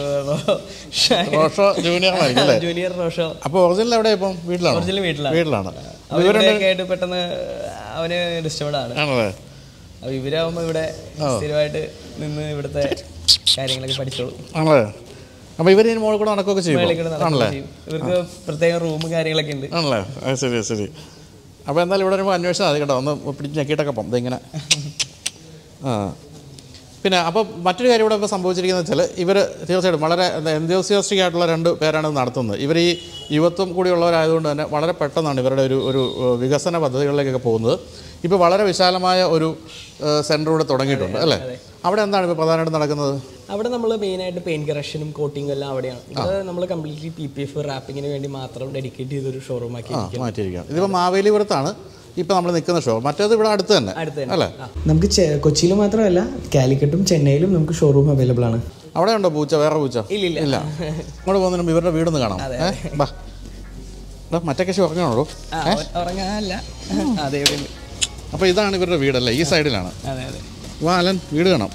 റോഷോ ജൂനിയർ ആയിരിക്കും അല്ലേ ജൂനിയർ റോഷോ അപ്പോൾ ഒറിജിനൽ എവിടെ ഇപ്പം വീട്ടിലാണോ ഒറിജിനൽ വീട്ടിലാണ് വീട്ടിലാണ് അവരൊക്കെ ആയിട്ട് പെട്ടെന്ന് അവന് ഡിസ്റ്റർബഡ് ആണ് ആണല്ലേ അപ്പൊ ഇവരാകുമ്പോ ഇവിടെ സ്ഥിരമായിട്ട് നിന്ന് ഇവിടുത്തെ കാര്യങ്ങളൊക്കെ പഠിച്ചോളൂ ആണല്ലേ അപ്പോൾ ഇവർ ഇതിന് മുകളിൽ കൂടെ നടക്കുകയൊക്കെ മേളിൽ കൂടെ ചെയ്യും നടക്കുകയും ആണല്ലേ ചെയ്യും. ഇവർക്ക് പ്രത്യേകം റൂമും കാര്യങ്ങളൊക്കെ ഉണ്ട് ആണല്ലേ അത് ശരി അത് ശരി അപ്പോൾ എന്തായാലും ഇവിടെ വരുമ്പോൾ അന്വേഷിച്ചാൽ മതി കേട്ടോ ഒന്ന് പിടിച്ച് ഞെക്കിയിട്ടൊക്കെ പോകും ഇതിങ്ങനെ ആ പിന്നെ അപ്പോൾ മറ്റൊരു കാര്യം ഇവിടെ ഇപ്പോൾ സംഭവിച്ചിരിക്കുന്നത് വെച്ചാൽ ഇവർ തീർച്ചയായിട്ടും വളരെ എന്തോസിയാസ്റ്റിക് ആയിട്ടുള്ള രണ്ട് പേരാണ് ഇത് നടത്തുന്നത് ഇവർ ഈ യുവത്വം കൂടിയുള്ളവരായതുകൊണ്ട് തന്നെ വളരെ പെട്ടെന്നാണ് ഇവരുടെ ഒരു ഒരു ഏഹ്, വികസന പദ്ധതികളിലേക്കൊക്കെ പോകുന്നത് ഇപ്പോൾ വളരെ വിശാലമായ ഒരു സെൻറ്റർ ഇവിടെ തുടങ്ങിയിട്ടുണ്ട് അല്ലേ അവിടെ എന്താണ് ഇപ്പോൾ പ്രധാനമായിട്ടും നടക്കുന്നത് അവിടെ നമ്മൾ മെയിനായിട്ട് പെയിന്റ് കറക്ഷനും കോട്ടിങ്ങും എല്ലാം അവിടെയാണ് ഇവിടെ നമ്മൾ കംപ്ലീറ്റ്ലി പി പി എഫ് റാപ്പിങ്ങിന് വേണ്ടി മാത്രം ഡെഡിക്കേറ്റ് ചെയ്തൊരു ഷോറൂം ആക്കി ആ മാറ്റിയിരിക്കുകയാണ് ഇതിപ്പോൾ മാവേലിപുരത്താണ് ഇപ്പോൾ നമ്മൾ നിൽക്കുന്ന ഷോ മറ്റേത് ഇവിടെ അടുത്ത് തന്നെ അടുത്ത് തന്നെ. അല്ലേ നമുക്ക് കൊച്ചിയിൽ മാത്രമല്ല കാലിക്കറ്റും ചെന്നൈയിലും നമുക്ക് ഷോറൂം അവൈലബിൾ ആണ് അവിടെ ഉണ്ടോ പൂച്ച വേറെ പൂച്ച ഇല്ലില്ല. ഇല്ല ഇങ്ങോട്ട് പോകുന്നതിന് മുമ്പ് ഇവരുടെ വീടൊന്ന് കാണാം ഏ ബാ എടാ, മറ്റേ കശി ഉറങ്ങണോ ആ, ഉ- ഉറങ്ങാനല്ല അതെ ഇവിടെ ഉണ്ട്. അപ്പോൾ ഇതാണ് ഇവരുടെ വീടല്ലേ ഈ സൈഡിലാണ് അതെ അതെ വാ അലൻ വീട് കാണാം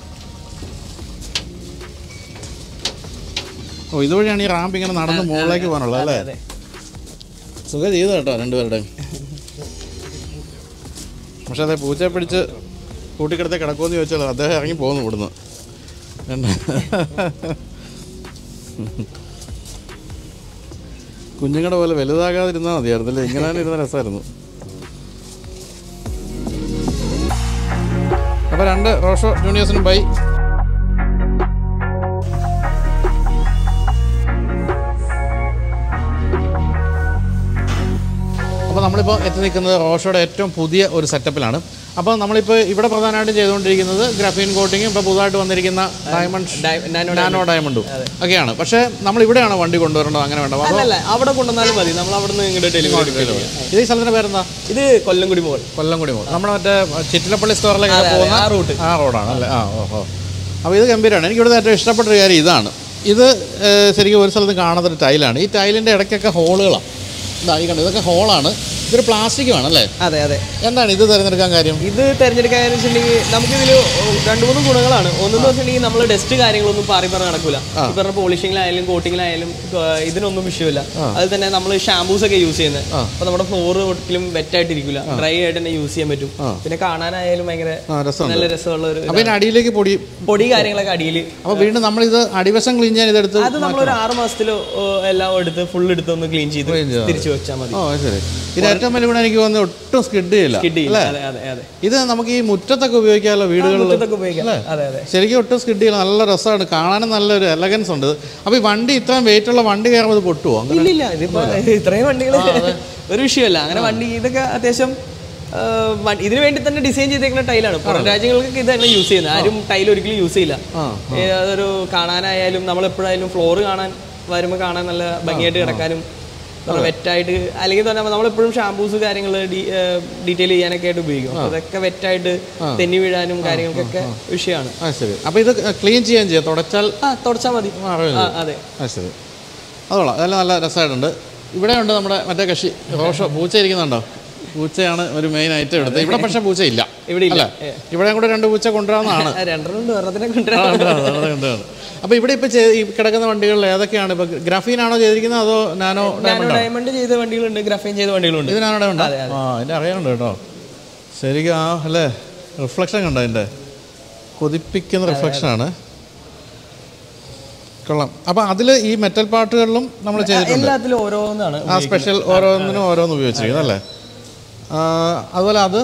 ഓ ഇതുവഴിയാണ് ഈ റാമ്പ് ഇങ്ങനെ നടന്ന് മുകളിലേക്ക് പോകാനുള്ളത് അല്ലേ അതെ സുഖം ചെയ്തു കേട്ടോ രണ്ടുപേരുടെയും പക്ഷെ അതെ പൂച്ചയെ പിടിച്ച് കൂട്ടിക്കിടത്തെ കിടക്കുമെന്ന് ചോദിച്ചാൽ അദ്ദേഹം ഇറങ്ങി പോകുന്നു ഇവിടുന്ന് കണ്ടോ? കുഞ്ഞുങ്ങളുടെ പോലെ വലുതാകാതിരുന്നാൽ മതിയായിരുന്നു അല്ലേ ഇങ്ങനെ തന്നെ ഇരുന്ന രസമായിരുന്നു അപ്പോൾ രണ്ട് റോഷോ ജൂനിയേഴ്സിനും ബൈ നമ്മളിപ്പോൾ എത്തി നിൽക്കുന്നത് റോഷോയുടെ ഏറ്റവും പുതിയ ഒരു സെറ്റപ്പിലാണ് അപ്പോൾ നമ്മളിപ്പോൾ ഇവിടെ പ്രധാനമായിട്ടും ചെയ്തുകൊണ്ടിരിക്കുന്നത് ഗ്രാഫീൻ കോട്ടിങ്ങും ഇപ്പോൾ പുതുതായിട്ട് വന്നിരിക്കുന്ന ഡയമണ്ട് നാനോ നാനോ ഡയമണ്ടും ഒക്കെയാണ് പക്ഷേ നമ്മൾ ഇവിടെയാണ് വണ്ടി കൊണ്ടുവരേണ്ടത് അങ്ങനെ വേണ്ട അപ്പോൾ അല്ലല്ല അവിടെ കൊണ്ടുവന്നാലും മതി നമ്മൾ അവിടെ നിന്ന് ഇങ്ങോട്ട് ഡെലിവറി ഇത് ഈ സ്ഥലത്തിൻ്റെ പേരെന്താ ഇത് കൊല്ലംകുടി മോൾ കൊല്ലംകുടി മോൾ നമ്മുടെ മറ്റേ ചിറ്റിലപ്പള്ളി സ്റ്റോറിലേക്ക് പോകുന്ന ആ റൂട്ട് ആ റോഡാണ് അല്ലേ ആ ഓഹോ അപ്പോൾ ഇത് ഗംഭീരമാണ് എനിക്ക് ഇവിടുത്തെ ഏറ്റവും ഇഷ്ടപ്പെട്ട ഒരു കാര്യം ഇതാണ് ഇത് ഏഹ്, ശരിക്കും ഒരു സ്ഥലത്ത് കാണാത്തൊരു ടൈലാണ് ഈ ടൈലിൻ്റെ ഇടയ്ക്കൊക്കെ ഹോളുകളാണ് ഇതാ ഈ കണ്ടു ഇതൊക്കെ ഹോളാണ് ഇതൊരു പ്ലാസ്റ്റിക്കുമാണ് അല്ലേ അതെ അതെ എന്താണ് ഇത് തിരഞ്ഞെടുക്കാൻ കാര്യം ഇത് തിരഞ്ഞെടുക്കാൻ വെച്ചിട്ടുണ്ടെങ്കിൽ നമുക്കിതിൽ രണ്ട് മൂന്ന് ഗുണങ്ങളാണ് ഒന്നെന്ന് വെച്ചിട്ടുണ്ടെങ്കിൽ നമ്മൾ ഡസ്റ്റ് കാര്യങ്ങളൊന്നും പാറി പറഞ്ഞ് നടക്കൂല ഈ പറഞ്ഞ പോളിഷിങ്ങിലായാലും കോട്ടിങ്ങിലായാലും ഇതിനൊന്നും വിഷയമില്ല അത് തന്നെ നമ്മൾ ഷാമ്പൂസ് ഒക്കെ യൂസ് ചെയ്യുന്നത് അപ്പൊ നമ്മുടെ ഫ്ലോർ ഒരിക്കലും വെറ്റായിട്ടിരിക്കില്ല ഡ്രൈ ആയിട്ട് തന്നെ യൂസ് ചെയ്യാൻ പറ്റും പിന്നെ കാണാനായാലും ഭയങ്കര ആ രസമുണ്ട് നല്ല രസമുള്ള ഒരു അപ്പോൾ ഇതിന് അടിയിലേക്ക് പൊടി പൊടി കാര്യങ്ങളൊക്കെ അടിയിൽ അപ്പോൾ വീണ്ടും നമ്മളിത് അടിവശം ക്ലീൻ ചെയ്യാൻ ഇതെടുത്ത് അത് നമ്മൾ ഒരു ആറ് മാസത്തിലോ എല്ലാം എടുത്ത് ഫുൾ എടുത്ത് ഒന്ന് ക്ലീൻ ചെയ്ത് തിരിച്ചു വെച്ചാൽ മതി ഓ അത് ശരി ഇത് ഏറ്റവും വലിയ ഗുണം എനിക്ക് തോന്നുന്നു ഒട്ടും സ്കിഡ് ചെയ്യില്ല കിട്ടിയില്ല അതെ അതെ അതെ ഇത് നമുക്ക് ഈ മുറ്റത്തൊക്കെ ഉപയോഗിക്കാമല്ലോ വീടുകളിൽ മുറ്റത്തൊക്കെ ഉപയോഗിക്കാം അതെ അതെ ശരിക്കും ഒട്ടും സ്കിഡ് ചെയ്യില്ല നല്ല രസമാണ് കാണാനും നല്ലൊരു എലഗൻസ് ഉണ്ട് അപ്പോൾ ഈ വണ്ടി ഇത്രയും വെയിറ്റ് ഉള്ള വണ്ടി കയറുമ്പോൾ ഇത് പൊട്ടുമോ അങ്ങനെ ഇല്ല ഇല്ല ഇതിപ്പോ ഇത്രയും വണ്ടികൾ ഒരു വിഷയമല്ല അങ്ങനെ വണ്ടി ഇതൊക്കെ അത്യാവശ്യം ആ, വ- ഇതിനു വേണ്ടി തന്നെ ഡിസൈൻ ചെയ്തേക്കുന്ന ടൈലാണ് പുറം രാജ്യങ്ങൾക്കൊക്കെ ഇതാണ് യൂസ് ചെയ്യുന്നത് ആരും ടൈൽ ഒരിക്കലും യൂസ് ചെയ്യില്ല ഏ, അതൊരു കാണാനായാലും നമ്മൾ എപ്പോഴായാലും ഫ്ലോർ കാണാൻ വരുമ്പോൾ കാണാൻ നല്ല ഭംഗിയായിട്ട് കിടക്കാനും വെറ്റായിട്ട് അല്ലെങ്കിൽ തന്നെ നമ്മളെപ്പോഴും ഷാമ്പൂസ് കാര്യങ്ങൾ ഡീറ്റെയിൽ ചെയ്യാനൊക്കെ ആയിട്ട് ഉപയോഗിക്കും അപ്പൊ അതൊക്കെ വെറ്റായിട്ട് തെന്നി വീഴാനും കാര്യങ്ങൾക്കൊക്കെ വിഷയമാണ് ആ ശരി അപ്പോൾ ഇത് ക്ലീൻ ചെയ്യാൻ ചെയ്യാം തുടച്ചാൽ ആ തുടച്ചാൽ മതി മാറുകയും ആ അതെ ആ ശരി അതോളാം അതെല്ലാം നല്ല രസമായിട്ടുണ്ട് ഇവിടെ ഉണ്ട് നമ്മുടെ മറ്റേ കക്ഷി റോഷോ പൂച്ച ഇരിക്കുന്നുണ്ടോ പൂച്ചയാണ് ഒരു മെയിൻ ഐറ്റം എടുത്തത് ഇവിടെ പക്ഷേ പൂച്ച ഇല്ല ഇവിടെ ഇല്ല അല്ലേ ഇവിടെ കൂടെ രണ്ട് പൂച്ച കൊണ്ടുവരാമെന്നാണ് ആ, രണ്ടെണ്ണം ഉണ്ട് ഒരെണ്ണത്തിനെ കൊണ്ടുവരാം അപ്പോൾ ഇവിടെ ഇപ്പോൾ ഈ കിടക്കുന്ന വണ്ടികളിൽ ഏതൊക്കെയാണ് ഇപ്പോൾ ഗ്രാഫീനാണോ ചെയ്തിരിക്കുന്നത് അതോ നാനോ നാനോ ഡയമണ്ട് ചെയ്ത വണ്ടികളുണ്ട് ഗ്രഫൈൻ ചെയ്ത വണ്ടികളുണ്ട് ഇത് നാനോ ഡയമണ്ട് ആ അതിൻ്റെ അറിയാനുണ്ട് കേട്ടോ ശരിക്കും ആ അല്ലേ റിഫ്ലക്ഷൻ കണ്ടോ അതിൻ്റെ കൊതിപ്പിക്കുന്ന റിഫ്ലക്ഷനാണ് കൊള്ളാം അപ്പോൾ അതിൽ ഈ മെറ്റൽ പാർട്ടുകളിലും നമ്മൾ ചെയ്തിട്ടുണ്ട് എല്ലാത്തിലും ഓരോന്നാണ് ആ സ്പെഷ്യൽ ഓരോന്നിനും ഓരോന്ന് ഉപയോഗിച്ചിരിക്കുന്നത് അല്ലേ ആ, അതുപോലെ അത്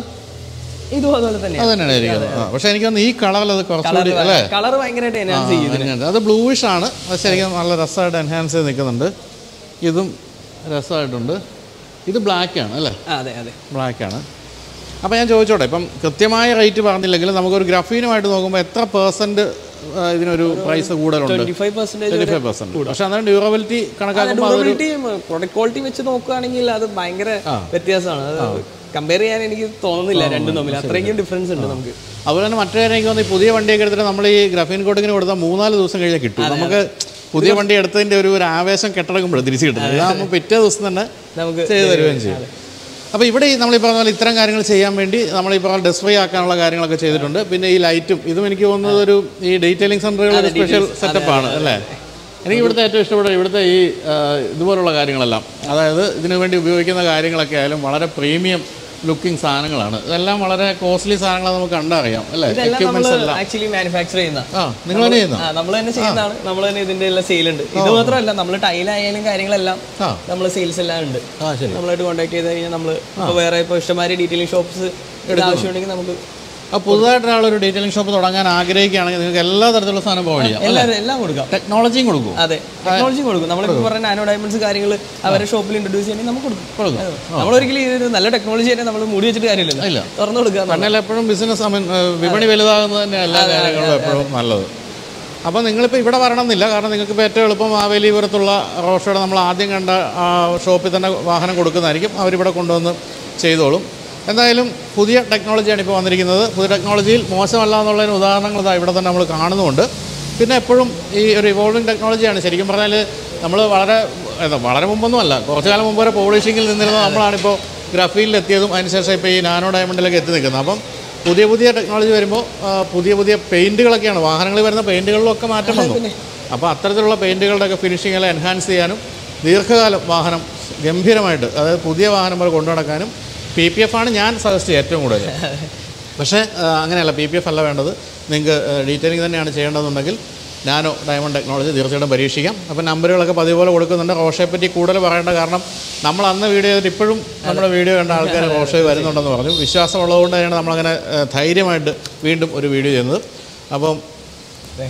ഇതും അതുപോലെ തന്നെ അത് തന്നെയാണ് ഇരിക്കുന്നത് ആ പക്ഷേ എനിക്ക് തോന്നുന്നു ഈ കളറിൽ അത് കുറച്ചുകൂടി അല്ലേ കളർ ഭയങ്കരമായിട്ട് എൻഹാൻസ് ചെയ്യും അങ്ങനെയുണ്ട് അത് ബ്ലൂയിഷ് ആണ് അത് ശരിക്കും നല്ല രസമായിട്ട് എൻഹാൻസ് ചെയ്ത് നിൽക്കുന്നുണ്ട് ഇതും രസമായിട്ടുണ്ട് ഇത് ബ്ലാക്ക് ആണ് അല്ലേ ആ, അതെ അതെ ബ്ലാക്ക് ആണ് അപ്പോൾ ഞാൻ ചോദിച്ചോട്ടെ ഇപ്പം കൃത്യമായ റേറ്റ് പറഞ്ഞില്ലെങ്കിലും നമുക്കൊരു ഗ്രഫീനുമായിട്ട് നോക്കുമ്പോൾ എത്ര പേഴ്സൻറ്റ് ഇതിനൊരു പ്രൈസ് കൂടുതലുണ്ട് twenty five percentage twenty five percent പക്ഷേ അന്നേരം ഡ്യൂറബിലിറ്റി കണക്കാക്കുമ്പോൾ അതൊരു ഡ്യൂറബിലിറ്റി പ്രൊഡക്റ്റ് ക്വാളിറ്റി വെച്ച് നോക്കുകയാണെങ്കിൽ അത് ഭയങ്കര വ്യത്യാസമാണ് അത് കമ്പയർ ചെയ്യാൻ എനിക്ക് തോന്നുന്നില്ല രണ്ടും തമ്മിൽ അത്രയ്ക്കും ഡിഫറൻസ് ഉണ്ട് നമുക്ക് അതുപോലെ തന്നെ മറ്റു കാര്യം എനിക്ക് തോന്നുന്നു ഈ പുതിയ വണ്ടിയൊക്കെ എടുത്തിട്ട് നമ്മൾ ഈ ഗ്രഫീൻ കോട്ടിങ്ങിന് കൊടുത്താൽ മൂന്നാല് ദിവസം കഴിഞ്ഞാൽ കിട്ടും നമുക്ക് പുതിയ വണ്ടി എടുത്തതിൻ്റെ ഒരു ഒരു ആവേശം കെട്ടടങ്ങുമ്പോൾ തിരിച്ച് കിട്ടുന്നത് ഇതാകുമ്പോൾ പിറ്റേ ദിവസം തന്നെ നമുക്ക് ചെയ്തു തരുകയും ചെയ്യും അപ്പോൾ ഇവിടെ ഈ നമ്മൾ ഈ പറഞ്ഞ പോലെ ഇത്തരം കാര്യങ്ങൾ ചെയ്യാൻ വേണ്ടി നമ്മൾ ഈ പറഞ്ഞ ഡിസ്പ്ലേ ആക്കാനുള്ള കാര്യങ്ങളൊക്കെ ചെയ്തിട്ടുണ്ട് പിന്നെ ഈ ലൈറ്റും ഇതും എനിക്ക് തോന്നുന്നത് ഒരു ഈ ഡീറ്റെയിലിംഗ് സെൻ്ററുകൾ സ്പെഷ്യൽ സെറ്റപ്പാണ് അല്ലേ എനിക്ക് ഇവിടുത്തെ ഏറ്റവും ഇഷ്ടപ്പെട്ട ഇവിടുത്തെ ഈ ആ, ഇതുപോലുള്ള കാര്യങ്ങളെല്ലാം അതായത് ഇതിനു വേണ്ടി ഉപയോഗിക്കുന്ന കാര്യങ്ങളൊക്കെ ആയാലും വളരെ പ്രീമിയം ലുക്കിംഗ് സാധനങ്ങളാണ് ഇതെല്ലാം വളരെ കോസ്റ്റ്ലി സാധനങ്ങൾ നമുക്ക് കണ്ടറിയാം അല്ലേ ഇതെല്ലാം നമ്മൾ എക്യുപ്മെന്റ്സ് എല്ലാം ആക്ച്വലി മാനുഫാക്ചർ ചെയ്യുന്ന ആ നിങ്ങൾ തന്നെ ചെയ്യുന്ന ആ നമ്മൾ തന്നെ ചെയ്യുന്നതാണ് നമ്മൾ തന്നെ ഇതിന്റെ എല്ലാം സെയിൽ ഉണ്ട് ഇത് മാത്രമല്ല നമ്മൾ ടൈലായാലും കാര്യങ്ങളെല്ലാം ആ നമ്മൾ സെയിൽസ് എല്ലാം ഉണ്ട് ആ ശരി നമ്മളായിട്ട് കോൺടാക്ട് ചെയ്ത് കഴിഞ്ഞാൽ നമ്മൾ ഇപ്പോൾ വേറെ ഇപ്പോൾ ഇഷ്ടമാതിരി ഡീറ്റെയിലിംഗ് ഷോപ്സ് ആവശ്യമുണ്ടെങ്കിൽ നമുക്ക് അപ്പോൾ പുതുതായിട്ട് ഒരാളൊരു ഡീറ്റെയിലിംഗ് ഷോപ്പ് തുടങ്ങാൻ ആഗ്രഹിക്കുകയാണെങ്കിൽ നിങ്ങൾക്ക് എല്ലാ തരത്തിലുള്ള സാധനം പ്രൊവൈഡ് ചെയ്യാം എല്ലാവരും എല്ലാം കൊടുക്കാം ടെക്നോളജിയും കൊടുക്കും അതെ ടെക്നോളജി കൊടുക്കും നമ്മളിപ്പോൾ പറഞ്ഞ നാനോ ഡയമണ്ട്സ് കാര്യങ്ങൾ അവരുടെ ഷോപ്പിൽ ഇൻട്രൊഡ്യൂസ് ചെയ്യണമെങ്കിൽ നമുക്ക് കൊടുക്കും കൊടുക്കും നമ്മൾ ഒരിക്കലും ഇതൊരു നല്ല ടെക്നോളജി തന്നെ നമ്മൾ മൂടി വെച്ചിട്ട് കാര്യമില്ലല്ലോ ഇല്ല. തുറന്നു കൊടുക്കുക കണ്ണൽ എപ്പോഴും ബിസിനസ് ഐ മീൻ വിപണി വലുതാകുന്നത് തന്നെ എല്ലാ കാര്യങ്ങളും എപ്പോഴും നല്ലത് അപ്പോൾ നിങ്ങളിപ്പോൾ ഇവിടെ വരണമെന്നില്ല കാരണം നിങ്ങൾക്ക് ഇപ്പോൾ ഏറ്റവും എളുപ്പം മാവേലിപുരത്തുള്ള റോഷോടെ നമ്മൾ ആദ്യം കണ്ട ആ ഷോപ്പിൽ തന്നെ വാഹനം കൊടുക്കുന്നതായിരിക്കും അവരിവിടെ കൊണ്ടുവന്ന് ചെയ്തോളും എന്തായാലും പുതിയ ടെക്നോളജിയാണ് ഇപ്പോൾ വന്നിരിക്കുന്നത് പുതിയ ടെക്നോളജിയിൽ മോശമല്ല എന്നുള്ളതിന് ഉദാഹരണങ്ങൾ ഇതാ ഇവിടെ തന്നെ നമ്മൾ കാണുന്നുമുണ്ട് പിന്നെ എപ്പോഴും ഈ ഒരു ഇവോൾവിങ് ടെക്നോളജിയാണ് ശരിക്കും പറഞ്ഞാൽ നമ്മൾ വളരെ എന്താ വളരെ മുമ്പൊന്നും അല്ല കുറച്ച് കാലം മുമ്പ് വരെ പോളിഷിങ്ങിൽ നിന്നിരുന്ന നമ്മളാണിപ്പോൾ ഗ്രഫീനിലെത്തിയതും അതിനുശേഷം ഇപ്പോൾ ഈ നാനോ ഡയമണ്ടിലേക്ക് എത്തി നിൽക്കുന്നത് അപ്പം പുതിയ പുതിയ ടെക്നോളജി വരുമ്പോൾ ആ, പുതിയ പുതിയ പെയിൻറ്റുകളൊക്കെയാണ് വാഹനങ്ങളിൽ വരുന്ന പെയിൻറ്റുകളിലൊക്കെ മാറ്റം വന്നു അപ്പോൾ അത്തരത്തിലുള്ള പെയിൻറ്റുകളുടെയൊക്കെ ഫിനിഷിംഗ് എല്ലാം എൻഹാൻസ് ചെയ്യാനും ദീർഘകാലം വാഹനം ഗംഭീരമായിട്ട് അതായത് പുതിയ വാഹനം പോലെ കൊണ്ടു നടക്കാനും പി പി എഫ് ആണ് ഞാൻ സജസ്റ്റ് ചെയ്യുക ഏറ്റവും കൂടുതൽ പക്ഷേ ആ, അങ്ങനെയല്ല പി പി എഫ് അല്ല വേണ്ടത് നിങ്ങൾക്ക് ഡീറ്റെയിലിംഗ് തന്നെയാണ് ചെയ്യേണ്ടതെന്നുണ്ടെങ്കിൽ നാനോ ഡയമണ്ട് ടെക്നോളജി തീർച്ചയായിട്ടും പരീക്ഷിക്കാം അപ്പോൾ നമ്പറുകളൊക്കെ പതിപോലെ കൊടുക്കുന്നുണ്ട് റോഷയെ പറ്റി കൂടുതൽ പറയേണ്ട കാരണം നമ്മൾ അന്ന് വീഡിയോ ചെയ്തിട്ട് ഇപ്പോഴും നമ്മുടെ വീഡിയോ കണ്ട ആൾക്കാർ റോഷയെ വരുന്നുണ്ടെന്ന് പറഞ്ഞു വിശ്വാസമുള്ളതുകൊണ്ട് തന്നെയാണ് നമ്മളങ്ങനെ ആ, ധൈര്യമായിട്ട് വീണ്ടും ഒരു വീഡിയോ ചെയ്യുന്നത് അപ്പം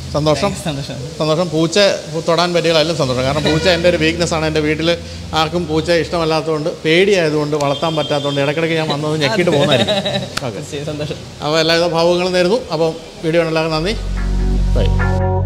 സന്തോഷം സന്തോഷം സന്തോഷം പൂച്ച തൊടാൻ പറ്റിയതിലും സന്തോഷം കാരണം പൂച്ച എൻ്റെ ഒരു വീക്ക്നെസ് ആണ് എൻ്റെ വീട്ടിൽ ആർക്കും പൂച്ച ഇഷ്ടമല്ലാത്തതുകൊണ്ട് പേടിയായതുകൊണ്ട് വളർത്താൻ പറ്റാത്തതുകൊണ്ട് ഇടയ്ക്കിടയ്ക്ക് ഞാൻ വന്നത് ഞെക്കിയിട്ട് പോകുന്നതായിരിക്കും ഓക്കെ സന്തോഷം അപ്പോൾ എല്ലാവിധ ഭാവങ്ങളും നേരുന്നു അപ്പം വീഡിയോ എല്ലാവർക്കും നന്ദി ബൈ